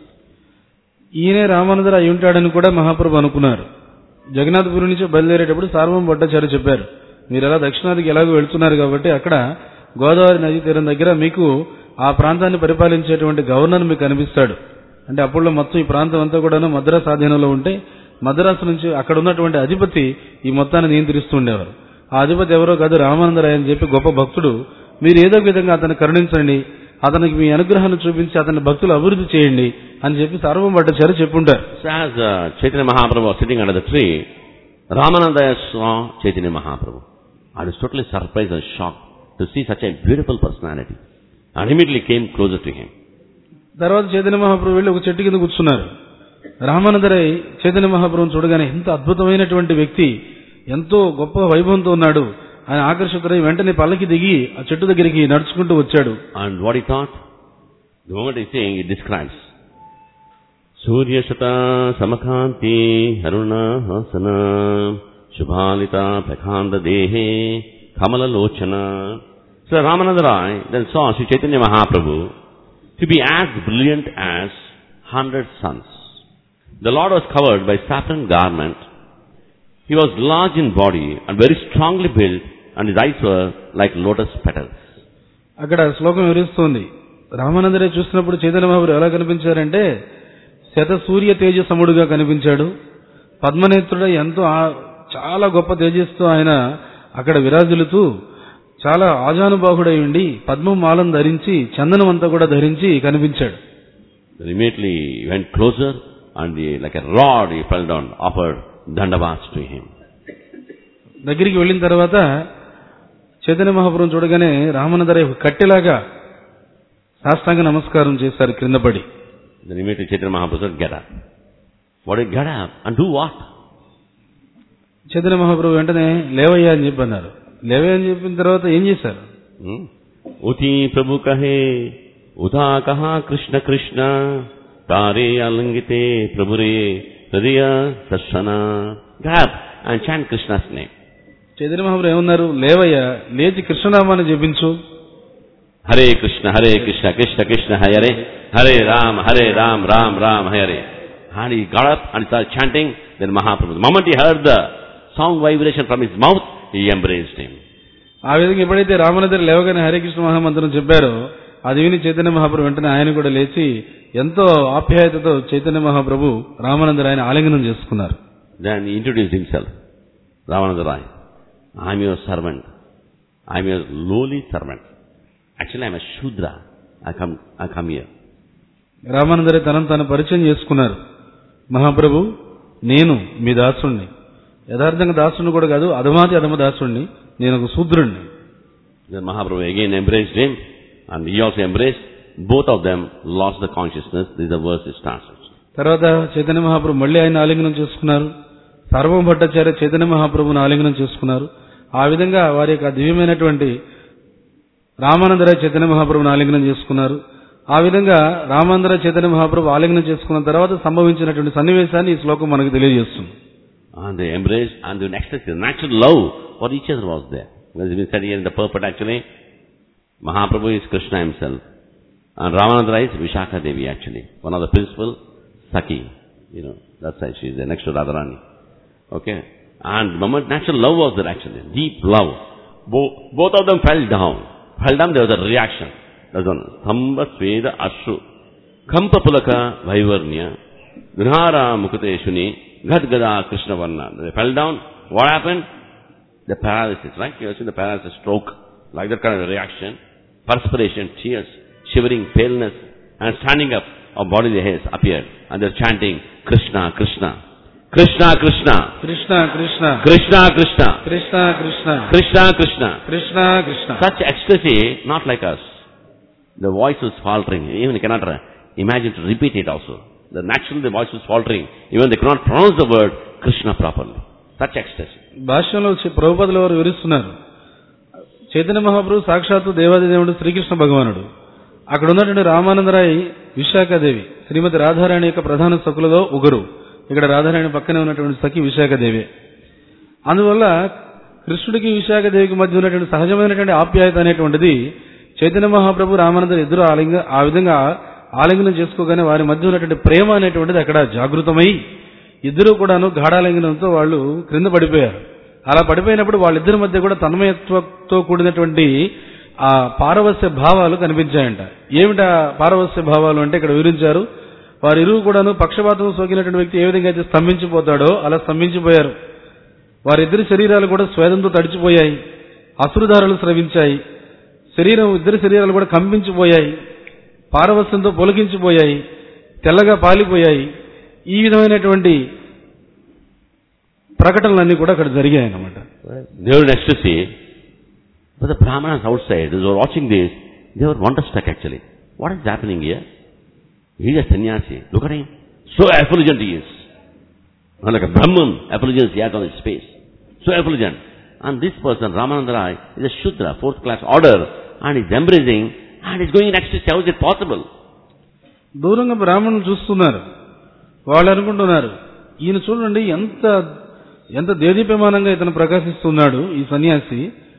ఈయనే రామానందరావు అయి ఉంటాడని కూడా మహాప్రభు అనుకున్నారు జగన్నాథపురి నుంచి బయలుదేరేటప్పుడు సార్వం భట్టాచార్య చెప్పారు మీరు ఎలా దక్షిణాదికి ఎలాగో వెళ్తున్నారు కాబట్టి అక్కడ గోదావరి నదీ తీరం దగ్గర మీకు ఆ ప్రాంతాన్ని పరిపాలించేటువంటి గవర్నర్ మీకు కనిపిస్తాడు అంటే అప్పుడులో మొత్తం ఈ ప్రాంతం అంతా కూడాను మద్రాసు ఆధీనంలో ఉంటే మద్రాసు నుంచి అక్కడ ఉన్నటువంటి అధిపతి ఈ మొత్తాన్ని నియంత్రిస్తూ ఉండేవారు ఆ అధిపతి ఎవరో కాదు రామానందరాయ అని చెప్పి గొప్ప భక్తుడు మీరు ఏదో ఒక విధంగా అతన్ని కరుణించండి అతనికి మీ అనుగ్రహాన్ని చూపించి అతని భక్తులు అభివృద్ధి చేయండి అని చెప్పి సర్వం భట్టాచార్య చెప్పుంటారు So as uh, Chaitanya Mahaprabhu was sitting under the tree, Ramananda saw Chaitanya Mahaprabhu. I was totally surprised and shocked to see such a beautiful personality. And immediately came closer to him. తర్వాత చైతన్య మహాప్రభు వెళ్ళి ఒక చెట్టు కింద కూర్చున్నారు రామానందరై చైతన్య మహాప్రభుని చూడగానే ఎంత అద్భుతమైనటువంటి వ్యక్తి ఎంతో గొప్ప వైభవంతో ఉన్నాడు ఆయన ఆకర్షితుడై వెంటనే పల్లకి దిగి ఆ చెట్టు దగ్గరికి నడుచుకుంటూ వచ్చాడు And what he thought? The moment he's saying, it describes. Suryashata samakanti haruna hasana shubhalita prakanda dehe kamala lochana. So Ramananda Rai then saw Sri Chaitanya Mahaprabhu to be as brilliant as hundred suns. The Lord was covered by saffron garment. He was large in body and very strongly built and his eyes were like lotus petals. అక్కడ శ్లోకం వివరిస్తుంది రామానందరే చూసినప్పుడు చైతన్య మహాప్రభు ఎలా కనిపించారంటే శత సూర్య తేజసముడుగా కనిపించాడు పద్మనేత్రుడు ఎంతో ఆ- చాలా గొప్ప తేజస్తో ఆయన అక్కడ విరాజులుతూ చాలా ఆజానుబాహుడై ఉండి పద్మం మాలను ధరించి చందనం అంతా కూడా ధరించి కనిపించాడు Then immediately he went closer and he, like a rod he fell down, offered dandavats to him. దగ్గరికి వెళ్ళిన తర్వాత చైతన్య మహాపురం చూడగానే రామానందరే ఒక కట్టెలాగా సాష్టాంగ నమస్కారం చేశారు క్రింద పడి Then immediately Chaitanya Mahaprabhu said, get up. What did get up? And do what? Chaitanya మహాప్రభు వెంటనే లేవయ్యా అని చెప్పి అన్నారు లేవయ్యా అని చెప్పిన తర్వాత ఏం చేశారు Hmm? Uti Prabhu kahe, uta kaha Krishna Krishna, tare alangite Prabhure, hridaya sarsana. Get up and chant Krishna's name. Chaitanya మహాప్రభు ఏమన్నారు లేవయ్యా లేచి కృష్ణనామాన్ని జపించు Hare Krishna, Hare Krishna, Krishna Krishna, Hare Hare Ram, Hare Ram, Ram Ram, Hare. And he got up and started chanting. Then Mahaprabhu, the moment he heard the sound vibration from his mouth, he embraced him. ఆ విధంగా ఎప్పుడైతే రామానందరు లేవగానే హరికృష్ణ మహామంత్రం చెప్పారో అది విని చైతన్య మహాప్రభు వెంటనే ఆయన కూడా లేచి ఎంతో ఆప్యాయతతో చైతన్య మహాప్రభు రామానందరు ఆయన ఆలింగనం చేసుకున్నారు Then he introduced himself. Ramananda Rai. I'm your servant. I'm your lowly servant. Actually, I'm a Shudra. I come, I come here. రామానందరే తనను తాను పరిచయం చేసుకున్నారు మహాప్రభు నేను మీ దాసుణ్ణి యథార్థంగా దాసుని కూడా కాదు అధమాతి అధమ దాసుణ్ణి నేను ఒక శూద్రుణ్ణి Then Mahaprabhu again embraced him, and he also embraced. Both of them lost the consciousness. This is the verse it starts. with. తర్వాత చైతన్య మహాప్రభు మళ్ళీ ఆయన ఆలింగనం చేసుకున్నారు సర్వం భట్టాచార్య చైతన్య మహాప్రభుని ఆలింగనం చేసుకున్నారు ఆ విధంగా వారి యొక్క దివ్యమైనటువంటి రామానందరాయ చైతన్య మహాప్రభుని ఆలింగనం చేసుకున్నారు ఆ విధంగా రామానందరాయ చైతన్య మహాప్రభు ఆలింగనం చేసుకున్న తర్వాత సంభవించినటువంటి సన్నివేశాన్ని ఈ శ్లోకం మనకు తెలియజేస్తుంది And they embraced, and the next the natural love for each other was there. As we said here in the purport actually, Mahaprabhu is Krishna himself. And Ramananda is Vishakha Devi actually. One of the principal, Saki. You know, that's why she is there next to Radharani. Okay? And the moment natural love was there actually, deep love. Bo- both of them fell down. Fell down, there was a reaction. There was one, Stamba Sveda Ashru. Kampa Pulaka Vaivarnya. Vinhara Mukute Shuni. Gadgada Krishna Varna. They fell down. What happened? The paralysis, right? You have seen the paralysis stroke. Like that kind of reaction. Perspiration, tears, shivering, paleness, and standing up of bodily hairs appeared. And they're chanting, Krishna, Krishna. Krishna, Krishna. Krishna Krishna Krishna, Krishna. Krishna Krishna Krishna, Krishna. Krishna Krishna Such ecstasy, not like us. The voice was faltering. Even you cannot uh, imagine to repeat it also. The naturally the voice was faltering. Even they could not pronounce the word Krishna properly. Such ecstasy. భాష్యంలో వచ్చి ప్రభుపదుల వారు వివరిస్తున్నారు చైతన్య మహాప్రభు సాక్షాత్తు దేవాది దేవుడు శ్రీకృష్ణ భగవానుడు అక్కడ ఉన్నటువంటి రామానందరాయ్ విశాఖదేవి శ్రీమతి రాధారాణి యొక్క ప్రధాన సకులలో ఒకరు ఇక్కడ రాధారాణి పక్కనే ఉన్నటువంటి సఖి విశాఖదేవి అందువల్ల కృష్ణుడికి విశాఖదేవికి మధ్య ఉన్నటువంటి సహజమైనటువంటి ఆప్యాయత అనేటువంటిది చైతన్య మహాప్రభు రామానంద ఇద్దరు ఆలింగ ఆ విధంగా ఆలింగనం చేసుకోగానే వారి మధ్య ఉన్నటువంటి ప్రేమ అనేటువంటిది అక్కడ జాగృతమై ఇద్దరు కూడాను గాఢాలింగనంతో వాళ్ళు క్రింద పడిపోయారు అలా పడిపోయినప్పుడు వాళ్ళిద్దరి మధ్య కూడా తన్మయత్వంతో కూడినటువంటి ఆ పారవస్య భావాలు కనిపించాయంట ఏమిటా పారవస్య భావాలు అంటే ఇక్కడ వివరించారు వారిరువు కూడాను పక్షపాతం సోకినటువంటి వ్యక్తి ఏ విధంగా అయితే స్తంభించిపోతాడో అలా స్తంభించిపోయారు వారిద్దరి శరీరాలు కూడా స్వేదంతో తడిచిపోయాయి అసురుధారలు స్రవించాయి శరీరం ఇద్దరి శరీరాలు కూడా కంపించిపోయాయి పారవస్యంతో పొలకించిపోయాయి తెల్లగా పాలిపోయాయి ఈ విధమైనటువంటి ప్రకటనలన్నీ కూడా అక్కడ జరిగాయి అన్నమాట They were in ecstasy. But the Brahmanas outside, those who were watching this, they were wonderstruck actually. What is happening here? He is a sannyasi. Look at him. So effulgent he is. Not Like a Brahman effulgence he has on his face. So effulgent. And this person, Ramananda Rai, is a Shudra, fourth class order, and is embracing, and is going in ecstasy. How is it possible? దూరంగా బ్రాహ్మణులు చూస్తున్నారు వాళ్ళు అనుకుంటున్నారు ఈయన చూడండి ఎంత ఎంత దేదీప్యమానంగా ఇతను ప్రకాశిస్తున్నాడు ఈ సన్యాసి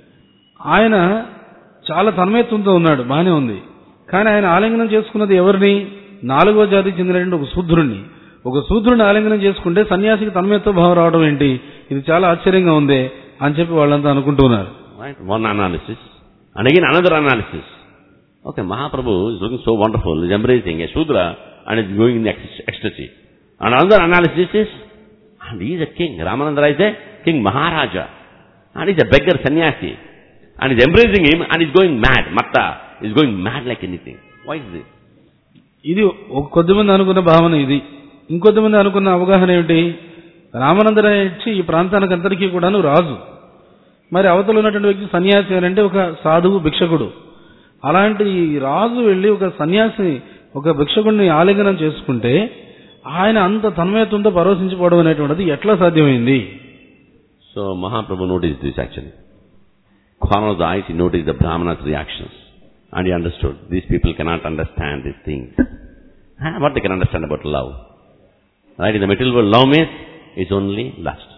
ఆయన చాలా తన్మయత్వంతో ఉన్నాడు బానే ఉంది కానీ ఆయన ఆలింగనం చేసుకున్నది ఎవరిని నాలుగో జాతికి చెందినటువంటి ఒక శూద్రుణ్ణి ఒక శూద్రుని ఆలింగనం చేసుకుంటే సన్యాసికి తన్మయత్వ భావం రావడం ఏంటి ఇది చాలా ఆశ్చర్యంగా ఉంది అని చెప్పి వాళ్ళంతా అనుకుంటున్నారు Right? One analysis. And again another analysis. Okay, Mahaprabhu is looking so wonderful, is embracing a Shudra and is going in ec- ecstasy. And another analysis is, and he is a king. Ramananda is a king Maharaja. And he is a beggar sannyasi. And is embracing him and is going mad. Matta is going mad like anything. Why is this? ఇది ఒక కొద్దిమంది అనుకున్న భావన ఇది ఇంకొద్దిమంది అనుకున్న అవగాహన ఏమిటి రామానందరాయ ఇచ్చి ఈ ప్రాంతానికి అంతటికీ కూడాను రాజు మరి అవతల ఉన్నటువంటి వ్యక్తి సన్యాసి అని అంటే ఒక సాధువు భిక్షకుడు అలాంటి ఈ రాజు వెళ్ళి ఒక సన్యాసి ఒక భిక్షకుడిని ఆలింగనం చేసుకుంటే ఆయన అంత తన్మయత్వంతో పరవశించిపోవడం అనేటువంటిది ఎట్లా సాధ్యమైంది So Mahaprabhu noticed this actually. Corner of the eyes, he noticed the Brahmana's reactions. And he understood. These people cannot understand these things. Ah, What they can understand about love? Right? In the material world, love means it's only lust.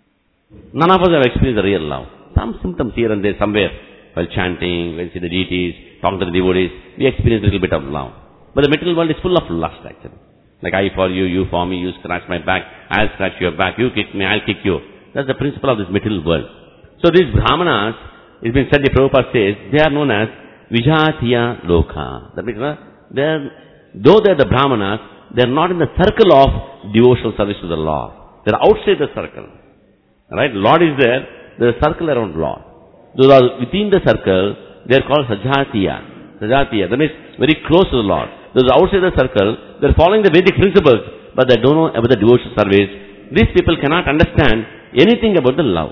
None of us have experienced the real love. Some symptoms here and there somewhere. While chanting, when see the deities, talking to the devotees, we experience a little bit of love. But the material world is full of lust actually. Like I for you, you for me, you scratch my back, I'll scratch your back, you kick me, I'll kick you. That's the principle of this material world. So these brahmanas, it's been said, the Prabhupada says, they are known as Vijatiya Loka. That means, uh, they're, though they're the brahmanas, they're not in the circle of devotional service to the Lord. They're outside the circle. Right? Lord is there, there's a circle around Lord. Those are within the circle, they're called Sajatiya. Sajatiya, that means very close to the Lord. Those outside the circle, they're following the Vedic principles, but they don't know about the devotional service. These people cannot understand anything about the love.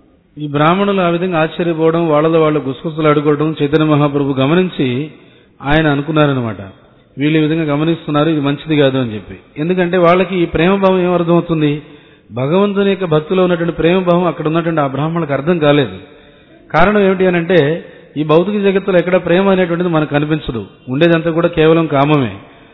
ఈ బ్రాహ్మణులు ఆ విధంగా ఆశ్చర్యపోవడం వాళ్ళలో వాళ్ళు గుసగుసలు అడుకోవడం చైతన్య మహాప్రభు గమనించి ఆయన అనుకున్నారనమాట వీళ్ళు ఈ విధంగా గమనిస్తున్నారు ఇది మంచిది కాదు అని చెప్పి ఎందుకంటే వాళ్ళకి ఈ ప్రేమ భావం ఏం అర్థమవుతుంది భగవంతుని యొక్క భక్తిలో ఉన్నటువంటి ప్రేమ భావం అక్కడ ఉన్నటువంటి ఆ బ్రాహ్మణులకు అర్థం కాలేదు కారణం ఏమిటి అని అంటే ఈ భౌతిక జగత్తులో ఎక్కడ ప్రేమ అనేటువంటిది మనకు కనిపించదు ఉండేదంతా కూడా కేవలం కామమే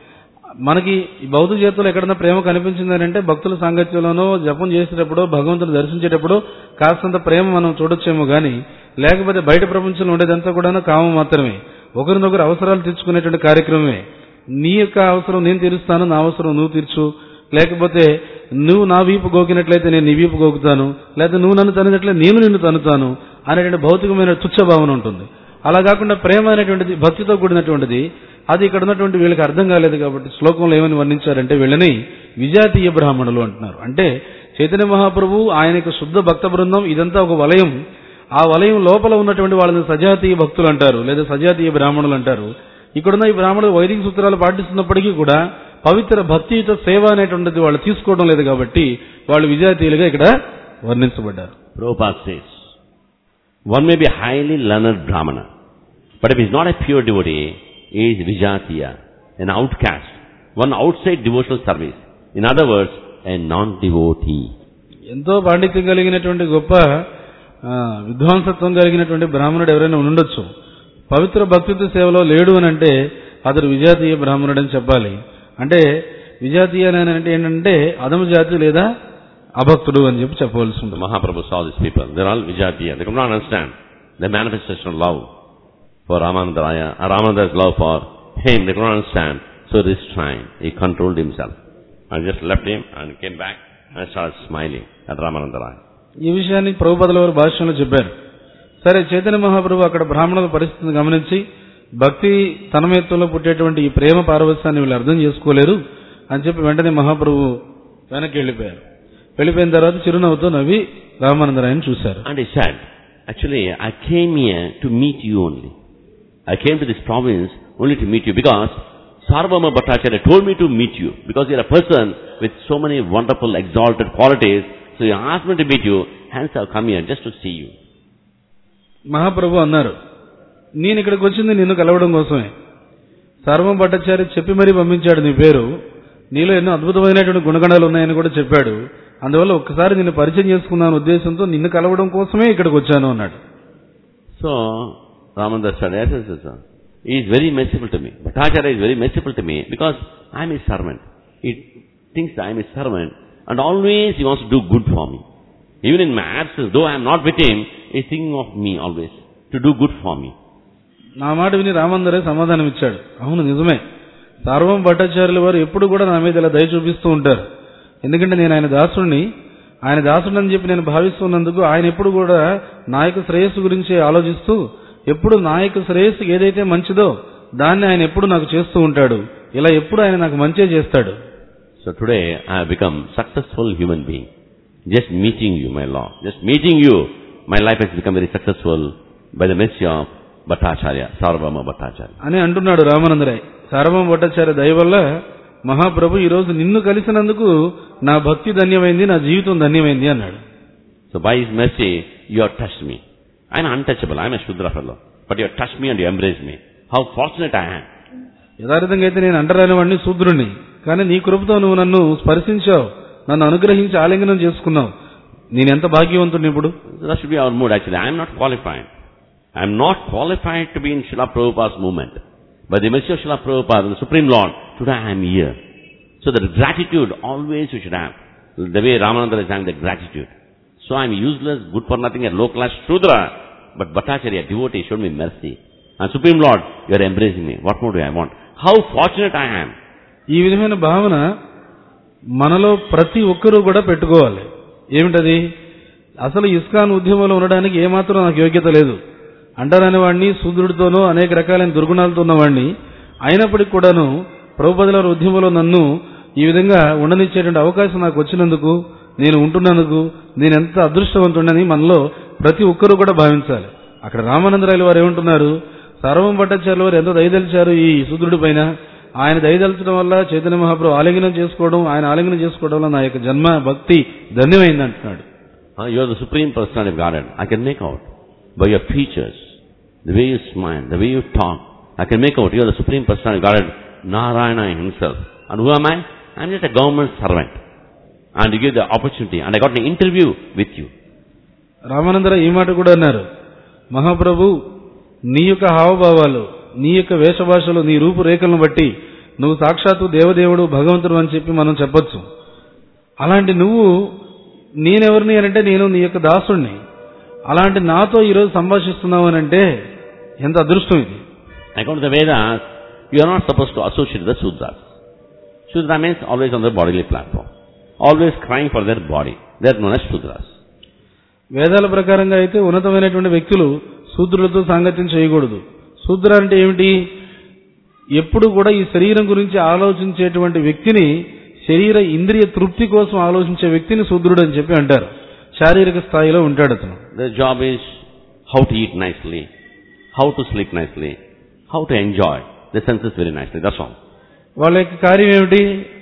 మనకి ఈ భౌతిక జీవితంలో ఎక్కడన్నా ప్రేమ కనిపించిందని అంటే భక్తుల సాంగత్యంలోనో జపం చేసేటప్పుడు భగవంతుని దర్శించేటప్పుడు కాస్తంత ప్రేమ మనం చూడొచ్చేమో గాని లేకపోతే బయట ప్రపంచంలో ఉండేదంతా కూడా కామం మాత్రమే ఒకరినొకరు అవసరాలు తీర్చుకునేటువంటి కార్యక్రమమే నీ యొక్క అవసరం నేను తీరుస్తాను నా అవసరం నువ్వు తీర్చు లేకపోతే నువ్వు నా వీపు గోకినట్లయితే నేను నీ వీపు గోకుతాను లేకపోతే నువ్వు నన్ను తనినట్లయితే నేను నిన్ను తనుతాను అనేటువంటి భౌతికమైన తుచ్చ భావన ఉంటుంది అలా కాకుండా ప్రేమ అనేటువంటిది భక్తితో కూడినటువంటిది అది ఇక్కడ ఉన్నటువంటి వీళ్ళకి అర్థం కాలేదు కాబట్టి శ్లోకంలో ఏమని వర్ణించారంటే వీళ్ళని విజాతీయ బ్రాహ్మణులు అంటున్నారు అంటే చైతన్య మహాప్రభు ఆయన యొక్క శుద్ధ భక్త బృందం ఇదంతా ఒక వలయం ఆ వలయం లోపల ఉన్నటువంటి వాళ్ళని సజాతీయ భక్తులు అంటారు లేదా సజాతీయ బ్రాహ్మణులు అంటారు ఇక్కడున్న ఈ బ్రాహ్మణులు వైదిక సూత్రాలు పాటిస్తున్నప్పటికీ కూడా పవిత్ర భక్తియుత సేవ అనేటువంటిది వాళ్ళు తీసుకోవడం లేదు కాబట్టి వాళ్ళు విజాతీయులుగా ఇక్కడ వర్ణించబడ్డారు Prabhupada says, one may be highly learned Brahmana, but if he is not a pure devotee, he is Vijatiya, an outcast, one outside devotional service. In other words, a non-devotee. ఎంతో పాండిత్యం కలిగినటువంటి గొప్ప ఆ, విద్వాంసత్వం కలిగినటువంటి బ్రాహ్మణుడు ఎవరైనా ఉండొచ్చు పవిత్ర భక్తిత్వ సేవలో లేడు అని అంటే అతడు విజాతీయ బ్రాహ్మణుడు అని చెప్పాలి అంటే విజాతీయ అని అంటే ఏంటంటే అధమ జాతి లేదా అభక్తుడు అని చెప్పి చెప్పవలసి The ఉంటుంది Mahaprabhu saw these people. They're all Vijatiya. They could not understand the manifestation of love for Ramanandaya, or Ramananda's love for him. They could not understand. So restrained. He controlled himself. And just left him and came back and started smiling at Ramanandaya. ఈ విషయాన్ని ప్రభుపదుల వారి భాష్యంలో చెప్పారు సరే చైతన్య మహాప్రభు అక్కడ బ్రాహ్మణుల పరిస్థితిని గమనించి భక్తి తన్మయత్వంలో పుట్టేటువంటి ఈ ప్రేమ పారవస్యాన్ని వీళ్ళు అర్థం చేసుకోలేరు అని చెప్పి వెంటనే మహాప్రభు వెనక్కి వెళ్ళిపోయారు వెళ్ళిపోయిన తర్వాత చిరునవ్వుతో నవ్వి రామానందరాయని చూశారు And he said, actually, I came here to meet you only. I came to this province only to meet you because Sarvama Bhattacharya told me to meet you because you're a person with so many wonderful exalted qualities. So he asked me to meet you, hence I've come here just to see you. మహాప్రభు అన్నారు నేను ఇక్కడికి వచ్చింది నిన్ను కలవడం కోసమే సర్వం భట్టాచారి చెప్పి మరీ పంపించాడు నీ పేరు నీలో ఎన్నో అద్భుతమైనటువంటి గుణగణాలు ఉన్నాయని కూడా చెప్పాడు అందువల్ల ఒక్కసారి నిన్ను పరిచయం చేసుకుందాం ఉద్దేశంతో నిన్ను కలవడం కోసమే ఇక్కడికి వచ్చాను అన్నాడు So Ramandar said, yes, yes, yes, sir. He is very merciful to me. Bhattacharya is very merciful to me because I am his servant. He thinks that I am his servant and always he wants to do good for me. Even in my absence, though I am not with him, he is thinking of me always to do good for me. నా మాట విని రామందరే సమాధానం ఇచ్చాడు అవును నిజమే సర్వం భట్టాచార్యుల వారు ఎప్పుడు కూడా నా మీద ఇలా దయ చూపిస్తూ ఉంటారు ఎందుకంటే నేను ఆయన దాసుడిని ఆయన దాసుడు అని చెప్పి నేను భావిస్తున్నందుకు ఆయన ఎప్పుడు కూడా నా యొక్క శ్రేయస్సు గురించి ఆలోచిస్తూ ఎప్పుడు నా యొక్క శ్రేయస్సు ఏదైతే మంచిదో దాన్ని ఆయన ఎప్పుడు నాకు చేస్తూ ఉంటాడు ఇలా ఎప్పుడు ఆయన నాకు మంచే చేస్తాడు So today I have become successful human being. Just meeting you, my Lord. Just meeting you, my life has become very successful by the mercy of Bhattacharya, Sarvama Bhattacharya. అని అంటున్నాడు రామానందరాయ్ సర్వం భట్టాచార్య దయ వల్ల మహాప్రభు ఈ రోజు నిన్ను కలిసినందుకు నా భక్తి ధన్యమైంది నా జీవితం ధన్యమైంది అన్నాడు So by His mercy, you have touched me. I am untouchable. I am a Shudra fellow. But you have touched me and you embraced me. How fortunate I am. యథార్థంగా అయితే నేను అంటరాని వాడిని శూద్రుణ్ణి కానీ నీ కృపతో నువ్వు నన్ను స్పర్శించావు నన్ను అనుగ్రహించి ఆలింగనం చేసుకున్నావు నేనెంత భాగ్యవంతుడిని ఇప్పుడు So that should be our mood actually. I am not qualified. I am not qualified to be in Srila Prabhupada's movement. By the mercy of Srila Prabhupada, the Supreme Lord, today I am here. So that gratitude always you should have. The way Ramananda is having the gratitude. So I am useless, good for nothing, a low class Shudra. But Bhattacharya, devotee, showed me mercy. And Supreme Lord, you are embracing me. What more do I want? How fortunate I am. ఈ విధమైన భావన మనలో ప్రతి ఒక్కరూ కూడా పెట్టుకోవాలి ఏమిటది అసలు ఇస్కాన్ ఉద్యమంలో ఉండడానికి ఏమాత్రం నాకు యోగ్యత లేదు అంటారనే వాడిని శూద్రుడితోనూ అనేక రకాలైన దుర్గుణాలతో ఉన్నవాడిని అయినప్పటికీ కూడాను ప్రభుపదుల వారి ఉద్యమంలో నన్ను ఈ విధంగా ఉండనిచ్చేటువంటి అవకాశం నాకు వచ్చినందుకు నేను ఉంటున్నందుకు నేను ఎంత అదృష్టవంతుడని మనలో ప్రతి ఒక్కరూ కూడా భావించాలి అక్కడ రామానందరాయలు వారు ఏమంటున్నారు సర్వం భట్టాచార్యుల వారు ఎంతో దయదలిచారు ఈ శూద్రుడి పైన ఆయన దయదలచడం వల్ల చైతన్య మహాప్రభు ఆలింగనం చేసుకోవడం ఆయన ఆలింగనం చేసుకోవడం వల్ల నా యొక్క జన్మ భక్తి ధన్యమైంది అంటున్నాడు Uh, you are the Supreme Personality of Godhead. I can make out by your features, the way you smile, the way you talk. I can make out you are the Supreme Personality of Godhead, Narayana himself. And who am I? I am just a government servant. And you give the opportunity. And I got an interview with you. రామానందర ఈ మాట కూడా అన్నారు మహాప్రభు నీ యొక్క హావభావాలు నీ యొక్క వేషభాషలు నీ రూపురేఖలను బట్టి నువ్వు సాక్షాత్తు దేవదేవుడు భగవంతుడు అని చెప్పి మనం చెప్పొచ్చు అలాంటి నువ్వు నేనెవరిని అని అంటే నేను నీ యొక్క దాసుణ్ణి అలాంటి నాతో ఈరోజు సంభాషిస్తున్నావు అని అంటే ఎంత అదృష్టం ఇది According to the Vedas, you are not supposed to associate with the Sudras. Sudra means always on the bodily platform. Always crying for their body. They are known as Sudras. వేదాల ప్రకారంగా అయితే ఉన్నతమైనటువంటి వ్యక్తులు శూద్రులతో సాంగత్యం చేయకూడదు శూద్ర అంటే ఏమిటి ఎప్పుడు కూడా ఈ శరీరం గురించి ఆలోచించేటువంటి వ్యక్తిని శరీర ఇంద్రియ తృప్తి కోసం ఆలోచించే వ్యక్తిని శూద్రుడు అని చెప్పి అంటారు శారీరక స్థాయిలో ఉంటాడు అతను Their job is how to eat nicely, how to sleep nicely, how to enjoy the senses very nicely. That's all. వాళ్ళ యొక్క కార్యం ఏమిటి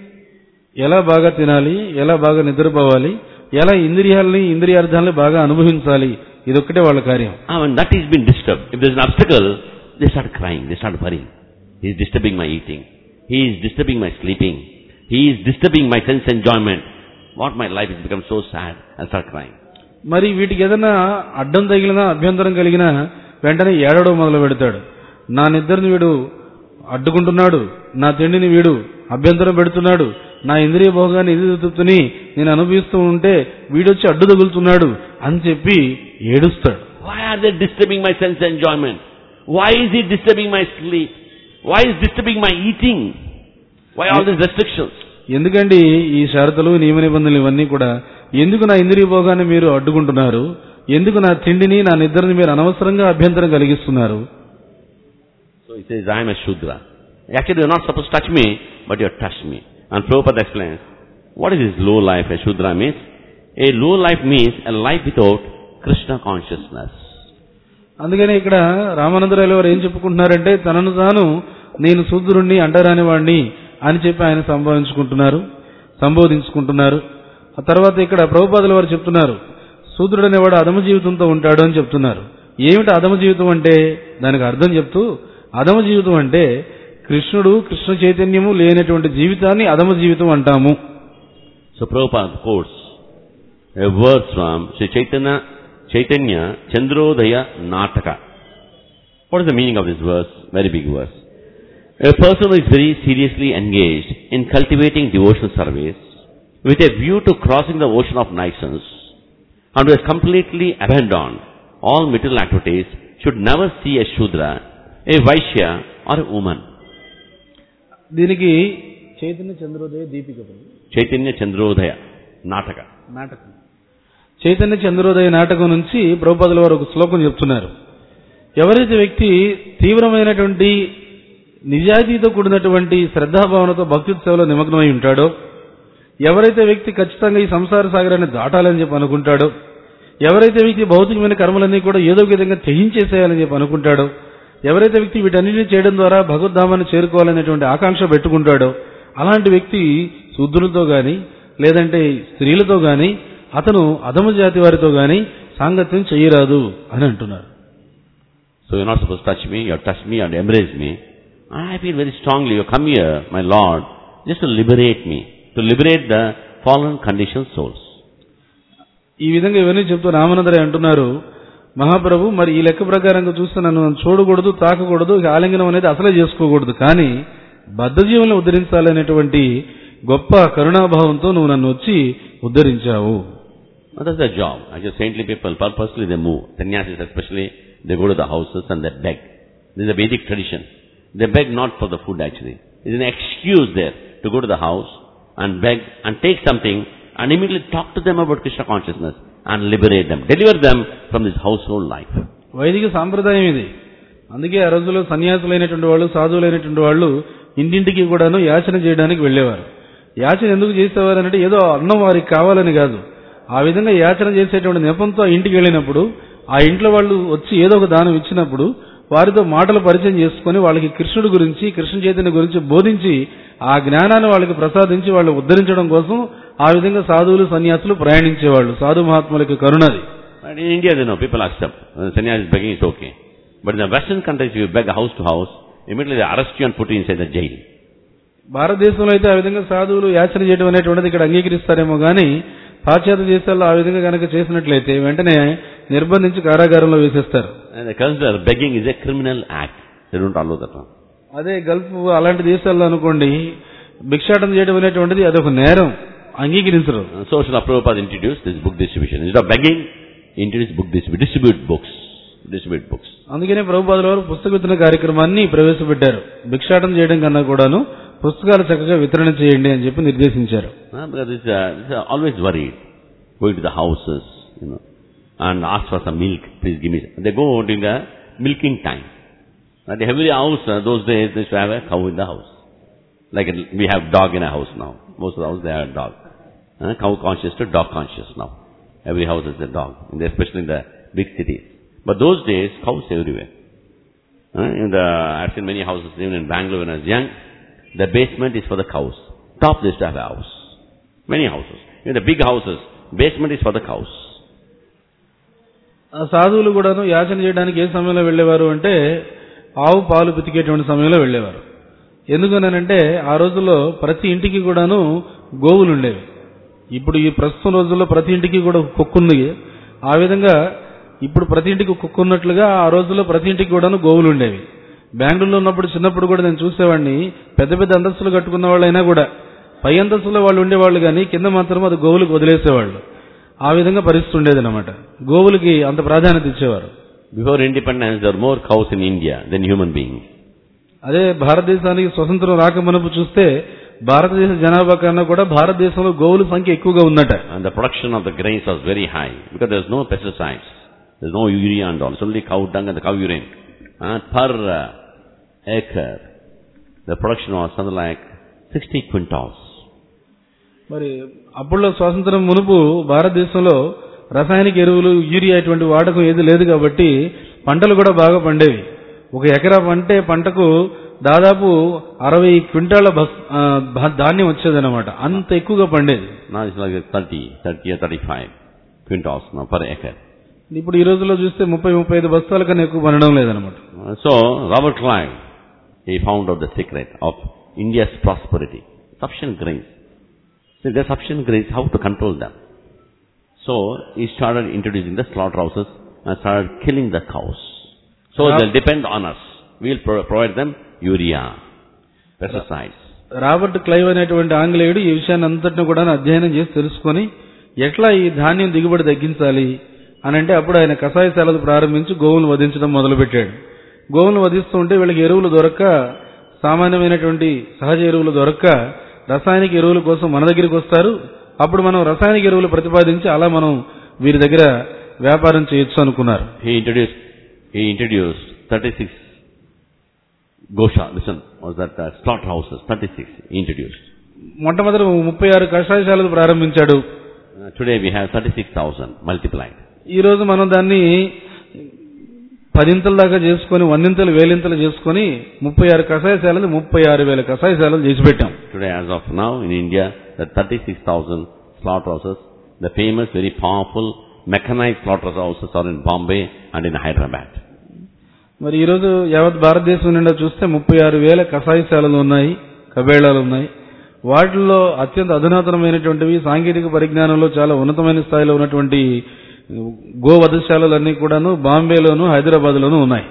ఎలా బాగా తినాలి ఎలా బాగా నిద్రపోవాలి ఎలా ఇంద్రియాలని ఇంద్రియార్థాలని బాగా అనుభవించాలి ఇదొక్కటే వాళ్ళ కార్యం Ah, when that is being disturbed, if there's an obstacle, they start crying, they start worrying. He is disturbing my eating. He is disturbing my sleeping. He is disturbing my sense enjoyment. What my life has become so sad and start crying. మరి వీటికి ఏదైనా అడ్డం తగిలినా అభ్యంతరం కలిగినా వెంటనే ఏడవడం మొదలు పెడతాడు నా నిద్రని వీడు అడ్డుకుంటున్నాడు నా తిండిని వీడు అభ్యంతరం పెడుతున్నాడు నా ఇంద్రియ భోగాన్ని ఇది తృప్తిని నేను అనుభవిస్తూ ఉంటే వీడొచ్చి అడ్డు తగులుతున్నాడు అని చెప్పి ఏడుస్తాడు Why are they disturbing my sense enjoyment? Why is he disturbing my sleep? Why is disturbing my eating? Why all these restrictions? ఎందుకండి ఈ షరతులు నియమ నిబంధనలు ఇవన్నీ కూడా ఎందుకు నా ఇంద్రియ భోగాన్ని మీరు అడ్డుకుంటున్నారు ఎందుకు నా తిండిని నా నిద్రని మీరు అనవసరంగా అభ్యంతరం కలిగిస్తున్నారు So he says, I am a Shudra. Actually, you are not supposed to touch me, but you have touched me. And Prabhupada explains, what is this low life a Shudra means? A low life means a life without Krishna consciousness. అందుకని ఇక్కడ రామానందరాయలు వారు ఏం చెప్పుకుంటున్నారంటే తనను తాను నేను శూద్రుణ్ణి అంటరాని వాణ్ణి అని చెప్పి ఆయన సంభావించుకుంటున్నారు సంబోధించుకుంటున్నారు ఆ తర్వాత ఇక్కడ ప్రభుపాదుల వారు చెప్తున్నారు శూద్రుడు అనేవాడు అధమ జీవితంతో ఉంటాడు అని చెప్తున్నారు ఏమిటి అధమ జీవితం అంటే దానికి అర్థం చెప్తూ అధమ జీవితం అంటే కృష్ణుడు కృష్ణ చైతన్యము లేనటువంటి జీవితాన్ని అధమ జీవితం అంటాము So Prabhupada quotes a verse from Sri Chaitanya, Chaitanya Chandrodaya Nataka. What is the meaning of this verse? Very big verse. A person who is very seriously engaged in cultivating devotional service with a view to crossing the ocean of license and who has completely abandoned all material activities should never see a Shudra, a Vaishya or a woman. దీనికి Chaitanya చంద్రోదయ Deepika Chaitanya Chandrodaya Nataka. నాటకం చైతన్య చంద్రోదయ నాటకం నుంచి ప్రభుపదుల వారు ఒక శ్లోకం చెప్తున్నారు ఎవరైతే వ్యక్తి తీవ్రమైనటువంటి నిజాయితీతో కూడినటువంటి శ్రద్ధాభావనతో భక్తి సేవలో నిమగ్నమై ఉంటాడో ఎవరైతే వ్యక్తి ఖచ్చితంగా ఈ సంసార సాగరాన్ని దాటాలని చెప్పి అనుకుంటాడో ఎవరైతే వ్యక్తి భౌతికమైన కర్మలన్నీ కూడా ఏదో ఒక విధంగా త్యజించేసేయాలని చెప్పి అనుకుంటాడో ఎవరైతే వ్యక్తి వీటన్నిటిని చేయడం ద్వారా భగవద్ధామాన్ని చేరుకోవాలనేటువంటి ఆకాంక్ష పెట్టుకుంటాడో అలాంటి వ్యక్తి శూద్రులతో గాని లేదంటే స్త్రీలతో గాని అతను అధమ జాతి వారితో గాని సాంగత్యం చేయరాదు అని అంటున్నారు So you're not supposed to touch me, you have touched me and embrace me. I feel very strongly, you come here, my Lord, just to liberate me, to liberate the fallen conditioned souls. ఈ విధంగా ఇవన్నీ చెప్తూ రామానందరే అంటున్నారు మహాప్రభు మరి ఈ లెక్క ప్రకారంగా చూస్తే నన్ను చూడకూడదు తాకకూడదు ఇక ఆలింగనం అనేది అసలే చేసుకోకూడదు కానీ బద్ధ జీవులను ఉద్ధరించాలనేటువంటి గొప్ప కరుణాభావంతో నువ్వు నన్ను వచ్చి ఉద్ధరించావు Now that's their job. Actually, saintly people, purposely they move. Sannyasis especially, they go to the houses and they beg. This is a Vedic tradition. They beg not for the food actually. It's an excuse there to go to the house and beg and take something and immediately talk to them about Krishna consciousness and liberate them. Deliver them from this household life. వైదిక సాంప్రదాయం ఇది అందుకే ఆ రోజుల్లో సన్యాసులైనటువంటి వాళ్ళు సాధువులైనటువంటి వాళ్ళు ఇంటింటికి కూడాను యాచన చేయడానికి వెళ్ళేవారు యాచన ఎందుకు చేసేవారు అంటే ఏదో అన్నం వారికి కావాలని కాదు ఆ విధంగా యాచన చేసేటువంటి నెపంతో ఆ ఇంటికి వెళ్ళినప్పుడు ఆ ఇంట్లో వాళ్ళు వచ్చి ఏదో ఒక దానం ఇచ్చినప్పుడు వారితో మాటలు పరిచయం చేసుకొని వాళ్ళకి కృష్ణుడి గురించి కృష్ణ చైతన్య గురించి బోధించి ఆ జ్ఞానాన్ని వాళ్ళకి ప్రసాదించి వాళ్ళు ఉద్ధరించడం కోసం ఆ విధంగా సాధువులు సన్యాసులు ప్రయాణించేవాళ్ళు సాధు మహాత్ములకి కరుణది But in India, they know, people accept. When the sannyasi is begging, it's okay. But in the Western countries, if you beg house to house, immediately they arrest you and put you inside the jail. భారతదేశంలో అయితే ఆ విధంగా సాధువులు యాచన చేయడం అనేటువంటిది ఇక్కడ అంగీకరిస్తారేమో కానీ పాశ్చాత్య దేశాల్లో ఆ విధంగా కనుక చేసినట్లయితే వెంటనే నిర్బంధించి కారాగారంలో వేసేస్తారు And they consider begging is a criminal act. They don't allow that one. అదే గల్ఫ్ అలాంటి దేశాల్లో అనుకోండి భిక్షాటన చేయడం అనేటువంటిది అదొక నేరం అంగీకరించరు Uh, So Srila Prabhupada introduced this book distribution. Instead of begging, he introduced book distribution. Distribute books. Distribute books. అందుకనే ప్రభుపాదుల వారు పుస్తక వితరణ కార్యక్రమాన్ని ప్రవేశపెట్టారు భిక్షాటన చేయడం కన్నా కూడాను పుస్తకాలు చక్కగా వితరణ చేయండి అని చెప్పి నిర్దేశించారు Uh, because it's, uh, it's uh, always worried. Going to the houses, you know, and ask for some milk. Please give me. some. They go during the milking time. At every house, uh, those days, they used to have a cow in the house. Like uh, we have dog in a house now. Most of the house they have a dog. Uh, cow conscious to dog conscious now. Every house is a dog, and especially in the big cities. But those days, cows everywhere. Uh, in the, I've seen many houses, even in Bangalore when I was young, the basement is for the cows. Top they used to have a house. Many houses. In the big houses, basement is for the cows. ఆ సాధువులు కూడాను యాచన చేయడానికి ఏ సమయంలో వెళ్ళేవారు అంటే ఆవు పాలు పితికేటువంటి సమయంలో వెళ్ళేవారు ఎందుకనంటే ఆ రోజుల్లో ప్రతి ఇంటికి కూడాను గోవులు ఉండేవి ఇప్పుడు ఈ ప్రస్తుతం రోజుల్లో ప్రతి ఇంటికి కూడా ఒక కుక్క ఉంది ఆ విధంగా ఇప్పుడు ప్రతి ఇంటికి ఒక కుక్క ఉన్నట్లుగా ఆ రోజుల్లో ప్రతి ఇంటికి కూడాను గోవులు ఉండేవి బెంగళూరులో ఉన్నప్పుడు చిన్నప్పుడు కూడా నేను చూసేవాడిని పెద్ద పెద్ద అంతస్తులు కట్టుకున్న వాళ్ళైనా కూడా పై అంతస్తులో వాళ్ళు ఉండేవాళ్ళు కానీ కింద మాత్రం అది గోవులకు వదిలేసేవాళ్ళు ఆ విధంగా పరిస్థితి ఉండేది అనమాట గోవులకి అంత ప్రాధాన్యత ఇచ్చేవారు Before independence, there were more cows in India than human beings. అదే భారతదేశానికి స్వతంత్రం రాకమునపు చూస్తే భారతదేశ జనాభా కన్నా కూడా భారతదేశంలో గోవుల సంఖ్య ఎక్కువగా ఉందట And the production of the grains was very high because there's no pesticides. There's no urea and all. It's only cow dung and the cow urine. And per uh, acre, the production was something like 60 quintals. మరి అప్పుడులో స్వాతంత్రం మునుపు భారతదేశంలో రసాయనిక ఎరువులు యూరియా ఇటువంటి వాడకం ఏది లేదు కాబట్టి పంటలు కూడా బాగా పండేవి ఒక ఎకరా పంటే పంటకు దాదాపు అరవై క్వింటాల బస్ ఆ, భ- ధాన్యం వచ్చేదన్నమాట అంత ఎక్కువగా పండేది Now it's like 30, 30 or 35 quintals now per acre. ఇప్పుడు ఈ రోజుల్లో చూస్తే ముప్పై ముప్పై ఐదు బస్తాల కన్నా ఎక్కువ పండడం లేదనమాట Uh, So, Robert Clive, he found out the secret of India's prosperity. Sufficient grains. So, there's sufficient grains, how to control them. So, he started introducing the slaughterhouses and started killing the cows. So, Now- they'll depend on us. We'll pro- provide them urea, pesticides. Robert Clive అనేటువంటి ఆంగ్లేయుడు ఈ విషయాన్ని అంతటిని కూడా అధ్యయనం చేసి తెలుసుకొని ఎట్లా ఈ ధాన్యం దిగుబడి తగ్గించాలి అని అంటే అప్పుడు ఆయన కషాయశాలలు ప్రారంభించి గోవులను వధించడం మొదలుపెట్టాడు గోవులను వధిస్తూ ఉంటే వీళ్ళకి ఎరువులు దొరక్క సామాన్యమైనటువంటి సహజ ఎరువులు దొరక్క రసాయనిక ఎరువుల కోసం మన దగ్గరికి వస్తారు అప్పుడు మనం రసాయనిక ఎరువులు ప్రతిపాదించి అలా మనం వీరి దగ్గర వ్యాపారం చేయొచ్చు అనుకున్నారు He introduced, he introduced 36 gosha, listen, was that uh, slaughterhouses, 36 he introduced. మొట్టమొదటి ముప్పై ఆరు కషాయశాలలు ప్రారంభించాడు Uh, today we have 36,000 multiplied. ఈ రోజు మనం దాన్ని పదింతల దాకా చేసుకొని వందింతలు వేలింతలు చేసుకొని ముప్పై ఆరు కషాయశాలలు ముప్పై ఆరు వేల కషాయశాలలు చేసి పెట్టాం Today, as of now, in India, the 36,000 slaughterhouses, the famous, very powerful, mechanized slaughterhouses are in Bombay and in Hyderabad. మరి ఈ రోజు యావత్ భారతదేశం నిండా చూస్తే ముప్పై ఆరు వేల కషాయశాలలు ఉన్నాయి కబేళాలు ఉన్నాయి వాటిల్లో అత్యంత అధునాతనమైనటువంటివి సాంకేతిక పరిజ్ఞానంలో చాలా ఉన్నతమైన స్థాయిలో ఉన్నటువంటి గోవధశాలలన్నీ కూడాను బాంబేలోను హైదరాబాద్లోనూ ఉన్నాయి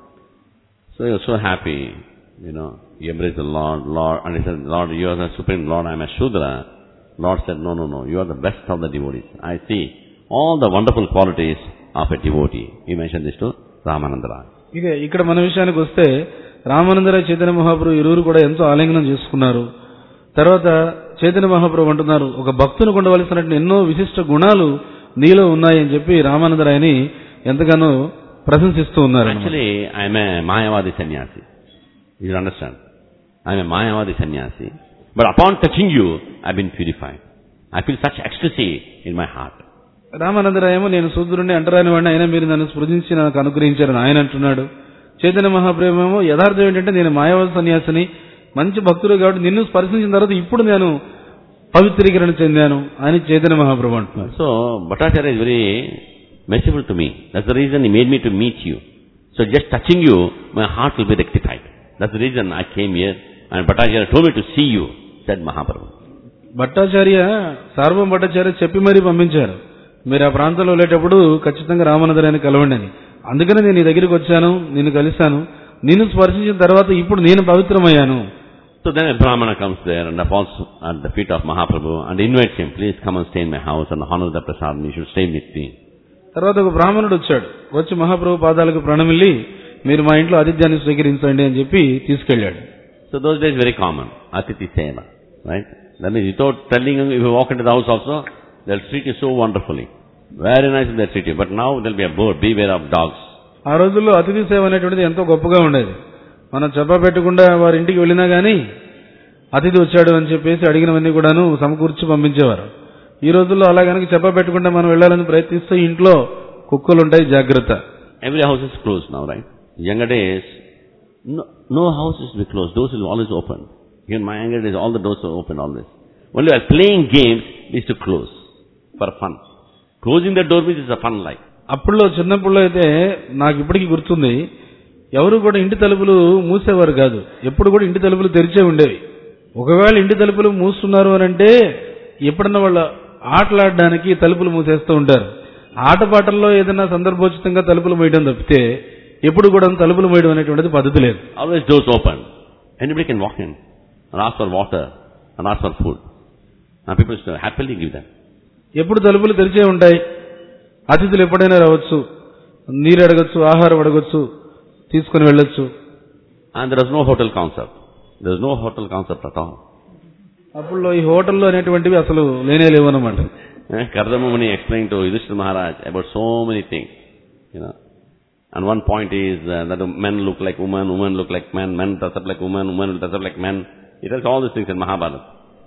So you're so happy, you know, you embrace the Lord, Lord, and he said, Lord, you are the supreme Lord, I am a Shudra. Lord said, no, no, no, you are the best of the devotees. I see all the wonderful qualities of a devotee. He mentioned this to Ramanandara. ఇక ఇక్కడ మన విషయానికి వస్తే రామానందరాయ చైతన్య మహాప్రభు ఇరువురు కూడా ఎంతో ఆలింగనం చేసుకున్నారు తర్వాత చైతన్య మహాప్రభు అంటున్నారు ఒక భక్తునికి ఉండవలసినటువంటి ఎన్నో విశిష్ట గుణాలు నీలో ఉన్నాయని చెప్పి రామానందరాయని ఎంతగానో ప్రశంసిస్తూ ఉన్నారు Actually, I am a Mayavadi sannyasi. You should understand. I am a Mayavadi sannyasi. But upon touching you, I have been purified. I feel such ecstasy in my heart. రామానందరాయేమో నేను శూద్రుడిని అంటరాని వాడిని అయినా మీరు నన్ను స్పృశించి నాకు అనుగ్రహించారని ఆయన అంటున్నాడు చైతన్య మహాప్రేమేమో యథార్థం ఏంటంటే నేను మాయావాద సన్యాసిని మంచి భక్తుడు కాబట్టి నిన్ను స్పర్శించిన తర్వాత ఇప్పుడు నేను పవిత్రీకరణ చెందాను అని చైతన్య మహాప్రభు అంటున్నారు So, Bhattacharya is very merciful to me. That's the reason he made me to meet you. So just touching you, my heart will be rectified. That's the reason I came here and Bhattacharya told me to see you, said Mahaprabhu. Bhattacharya సార్వం Bhattacharya చెప్పి మరీ పంపించారు మీరు ఆ ప్రాంతంలో వెళ్ళేటప్పుడు ఖచ్చితంగా రామానందరాయని కలవండి అని అందుకనే నేను నీ దగ్గరికి వచ్చాను నిన్ను కలిశాను నిన్ను స్పర్శించిన తర్వాత ఇప్పుడు నేను పవిత్రమయ్యాను So then a Brahmana comes there and falls at the feet of Mahaprabhu and invites him, please come and stay in my house and honor the prasad and you should stay with me. తర్వాత ఒక బ్రాహ్మణుడు వచ్చాడు వచ్చి మహాప్రభు పాదాలకు ప్రణమిల్లి మీరు మా ఇంట్లో ఆతిథ్యాన్ని స్వీకరించండి అని చెప్పి తీసుకెళ్ళాడు So those days very common, Atiti Seva, right? That means without telling you, if you walk into the house also, they'll treat you so wonderfully. Very nice they'll treat you. But now there'll be a board, beware of dogs. ఆ రోజుల్లో అతిథి సేవ అనేటువంటిది ఎంతో గొప్పగా ఉండేది మనం చెప్ప పెట్టకుండా వారి ఇంటికి వెళ్ళినా గానీ అతిథి వచ్చాడు అని చెప్పేసి అడిగినవన్నీ కూడాను సమకూర్చి పంపించేవారు ఈ రోజుల్లో అలా కనుక చెప్ప పెట్టకుండా మనం వెళ్ళాలని ప్రయత్నిస్తే ఇంట్లో కుక్కలు ఉంటాయి జాగ్రత్త Every house is closed now, right? Younger days, no, no house is to be closed. Doors will always open. Here in my younger days, all the doors are open always. Only while playing games, we used to close for fun. Closing the door means it's a fun life. అప్పుడులో చిన్నప్పుడు అయితే నాకు ఇప్పటికీ గుర్తుంది ఎవరు కూడా ఇంటి తలుపులు మూసేవారు కాదు ఎప్పుడు కూడా ఇంటి తలుపులు తెరిచే ఉండేవి ఒకవేళ ఇంటి తలుపులు మూస్తున్నారు అని అంటే ఎప్పుడన్నా వాళ్ళ ఆటలాడడానికి తలుపులు మూసేస్తూ ఉంటారు ఆటపాటల్లో ఏదైనా సందర్భోచితంగా తలుపులు మూయడం తప్పితే ఎప్పుడు కూడా తలుపులు మూయడం అనేటువంటిది పద్ధతి లేదు Always doors open. Anybody can walk in and ask for water and ask for food. And people used to happily give them. ఎప్పుడు తలుపులు తెరిచే ఉంటాయి అతిథులు ఎప్పుడైనా రావచ్చు నీరు అడగచ్చు ఆహారం అడగచ్చు తీసుకుని వెళ్ళొచ్చు And there was no hotel concept. There was no hotel concept at all. అప్పుడులో ఈ హోటల్లో అనేటువంటివి అసలు లేనే లేవన్నమాట Eh, Kardamamuni explained to Yudhishthira Maharaj about so many things, you know. And one point is uh, that men look like women, women look like men, men dress up like women, women will dress up like men. He tells all these things in Mahabharata.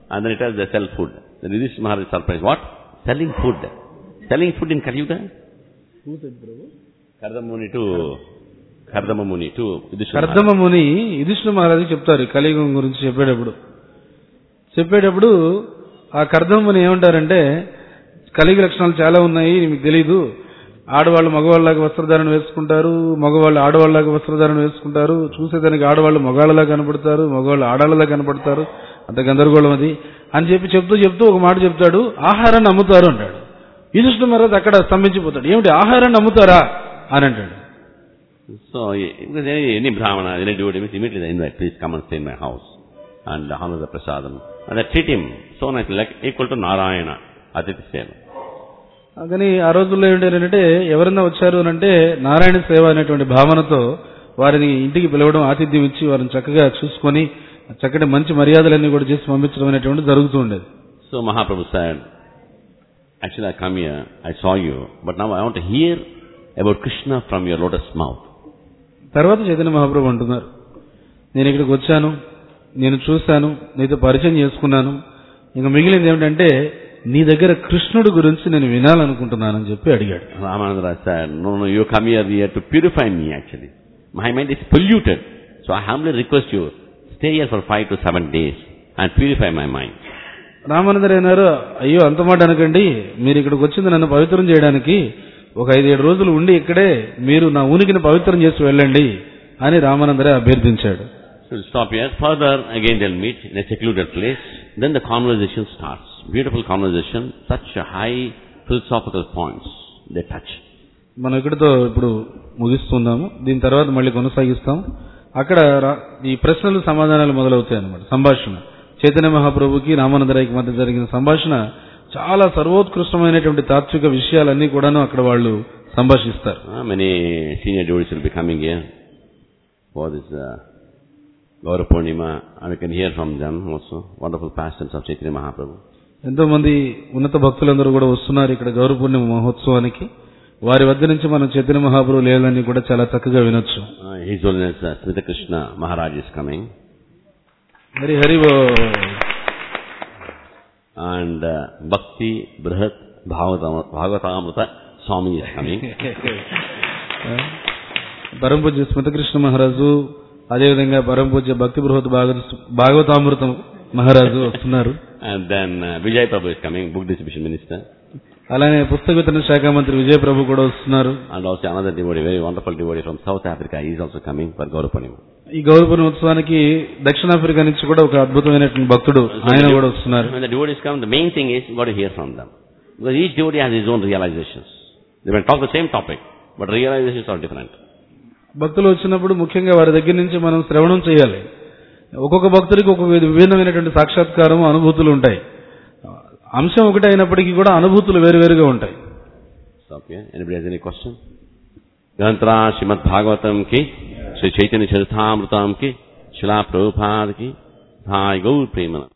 And then it tells they sell food. Then Yudhishthira Maharaj is surprised. What? Selling food. Selling food in Kali Yuga? Kardamuni to Kardama Muni to Yudhishthira Maharaj. Kardama ముని యుధిష్ఠిర మహారాజు చెప్తారు కలియుగం గురించి చెప్పేటప్పుడు చెప్పేటప్పుడు ఆ కర్దమ ముని ఏమంటారంటే కలియుగ లక్షణాలు చాలా ఉన్నాయి మీకు తెలీదు ఆడవాళ్ళు మగవాళ్ళలాగా వస్త్రధారణ వేసుకుంటారు మగవాళ్ళు ఆడవాళ్ళలాగా వస్త్రధారణ వేసుకుంటారు చూసేదానికి ఆడవాళ్ళు మగాళ్ళలా కనపడతారు మగవాళ్ళు ఆడాళ్ళలా కనపడతారు అంత గందరగోళం అది అని చెప్పి చెప్తూ చెప్తూ ఒక మాట చెప్తాడు ఆహారాన్ని అమ్ముతారు అంటాడు యుధిష్ఠిర మహారాజు అక్కడ స్తంభించిపోతాడు ఏమిటి ఆహారాన్ని అమ్ముతారా అని అంటాడు So, if there's any, any Brahmana, any devotee, means immediately they invite, please come and stay in my house. And honor the prasadam. And they treat him so nicely, like equal to Narayana, Aditi Seva. కానీ ఆ రోజుల్లో ఏంటంటే ఎవరన్నా వచ్చారు అని అంటే నారాయణ సేవ అనేటువంటి భావనతో వారిని ఇంటికి పిలవడం ఆతిథ్యం ఇచ్చి వారిని చక్కగా చూసుకొని చక్కటి మంచి మర్యాదలన్నీ కూడా చేసి పంపించడం అనేటువంటి జరుగుతూ ఉండేది So Mahaprabhu said, actually I come here, I saw you, but now I want to hear about Krishna from your lotus mouth. తర్వాత చైతన్య మహాప్రభు అంటున్నారు నేను ఇక్కడికి వచ్చాను నేను చూశాను నీతో పరిచయం చేసుకున్నాను ఇంకా మిగిలింది ఏమిటంటే నీ దగ్గర కృష్ణుడి గురించి నేను వినాలనుకుంటున్నానని చెప్పి అడిగాడు Ramananda said, no, no, you come here, here to purify me actually. My mind is polluted. So I humbly request you, stay here for five to seven days and purify my mind. రామానందర్ అన్నారు అయ్యో అంత మాట అనకండి మీరు ఇక్కడికి వచ్చింది నన్ను పవిత్రం చేయడానికి ఒక ఐదేడు రోజులు ఉండి ఇక్కడే మీరు నా ఉనికిని పవిత్రం చేసి వెళ్ళండి అని రామానందరే అభ్యర్థించాడు So we'll stop here. Further, again they'll meet in a secluded place. Then the conversation starts. Beautiful conversation, such a high philosophical points they touch. మనం ఇక్కడితో ఇప్పుడు ముగిస్తున్నాము దీని తర్వాత మళ్ళీ కొనసాగిస్తాం అక్కడ రా- ఈ ప్రశ్నలు సమాధానాలు మొదలవుతాయి అన్నమాట సంభాషణ చైతన్య మహాప్రభుకి రామానందరాయకి మధ్య జరిగిన సంభాషణ చాలా సర్వోత్కృష్టమైనటువంటి తాత్విక విషయాలన్నీ కూడాను అక్కడ వాళ్ళు సంభాషిస్తారు Uh, many senior devotees will be coming here for this uh, Gaura Purnima and we can hear from them also. Wonderful pastimes of Chaitanya Mahaprabhu. ఎంతో మంది ఉన్నత భక్తులందరూ కూడా వస్తున్నారు ఇక్కడ గౌర పూర్ణిమ మహోత్సవానికి వారి వద్ద నుంచి మనం చైతన్య మహాప్రభు లేదని కూడా చాలా చక్కగా వినొచ్చు Uh, His Holiness uh, Smita Krishna Maharaj is coming Hari Hari oh and uh, Bhakti Brihat Bhagavatam- Bhagavatamrita Swami is coming. పరం పూజ్య స్మితకృష్ణ మహారాజు అదేవిధంగా పరం పూజ్య భక్తి బృహత్ భాగవత భాగవతామృతం మహారాజు వస్తున్నారు and then uh, Vijay Prabhu is coming, Book Distribution Minister. అలానే పుస్తక వితరణ శాఖ మంత్రి విజయ ప్రభు కూడా వస్తున్నారు And also another devotee, very wonderful devotee from South Africa, he is also coming for Gaura Purnima. ఈ గౌరవ ఉత్సవానికి దక్షిణాఫ్రికా నుంచి కూడా ఒక అద్భుతమైనటువంటి భక్తుడు ఆయన కూడా వస్తున్నారు When the devotees come, the main thing is you got to hear from them. Because each devotee has his own realizations. They may talk the same topic, but realizations are different. భక్తులు వచ్చినప్పుడు ముఖ్యంగా వారి దగ్గర నుంచి మనం శ్రవణం చేయాలి ఒక్కొక్క భక్తుడికి ఒక విభిన్నమైనటువంటి సాక్షాత్కారం అనుభూతులు ఉంటాయి అంశం ఒకటే అయినప్పటికీ కూడా అనుభూతులు వేరువేరుగా ఉంటాయి Stop here. Anybody has any question? Grantra Srimad Bhagavatam ki, Sri Chaitanya Charitamritam ki, Shila Prabhupada ki, Bhai Gaur Premana.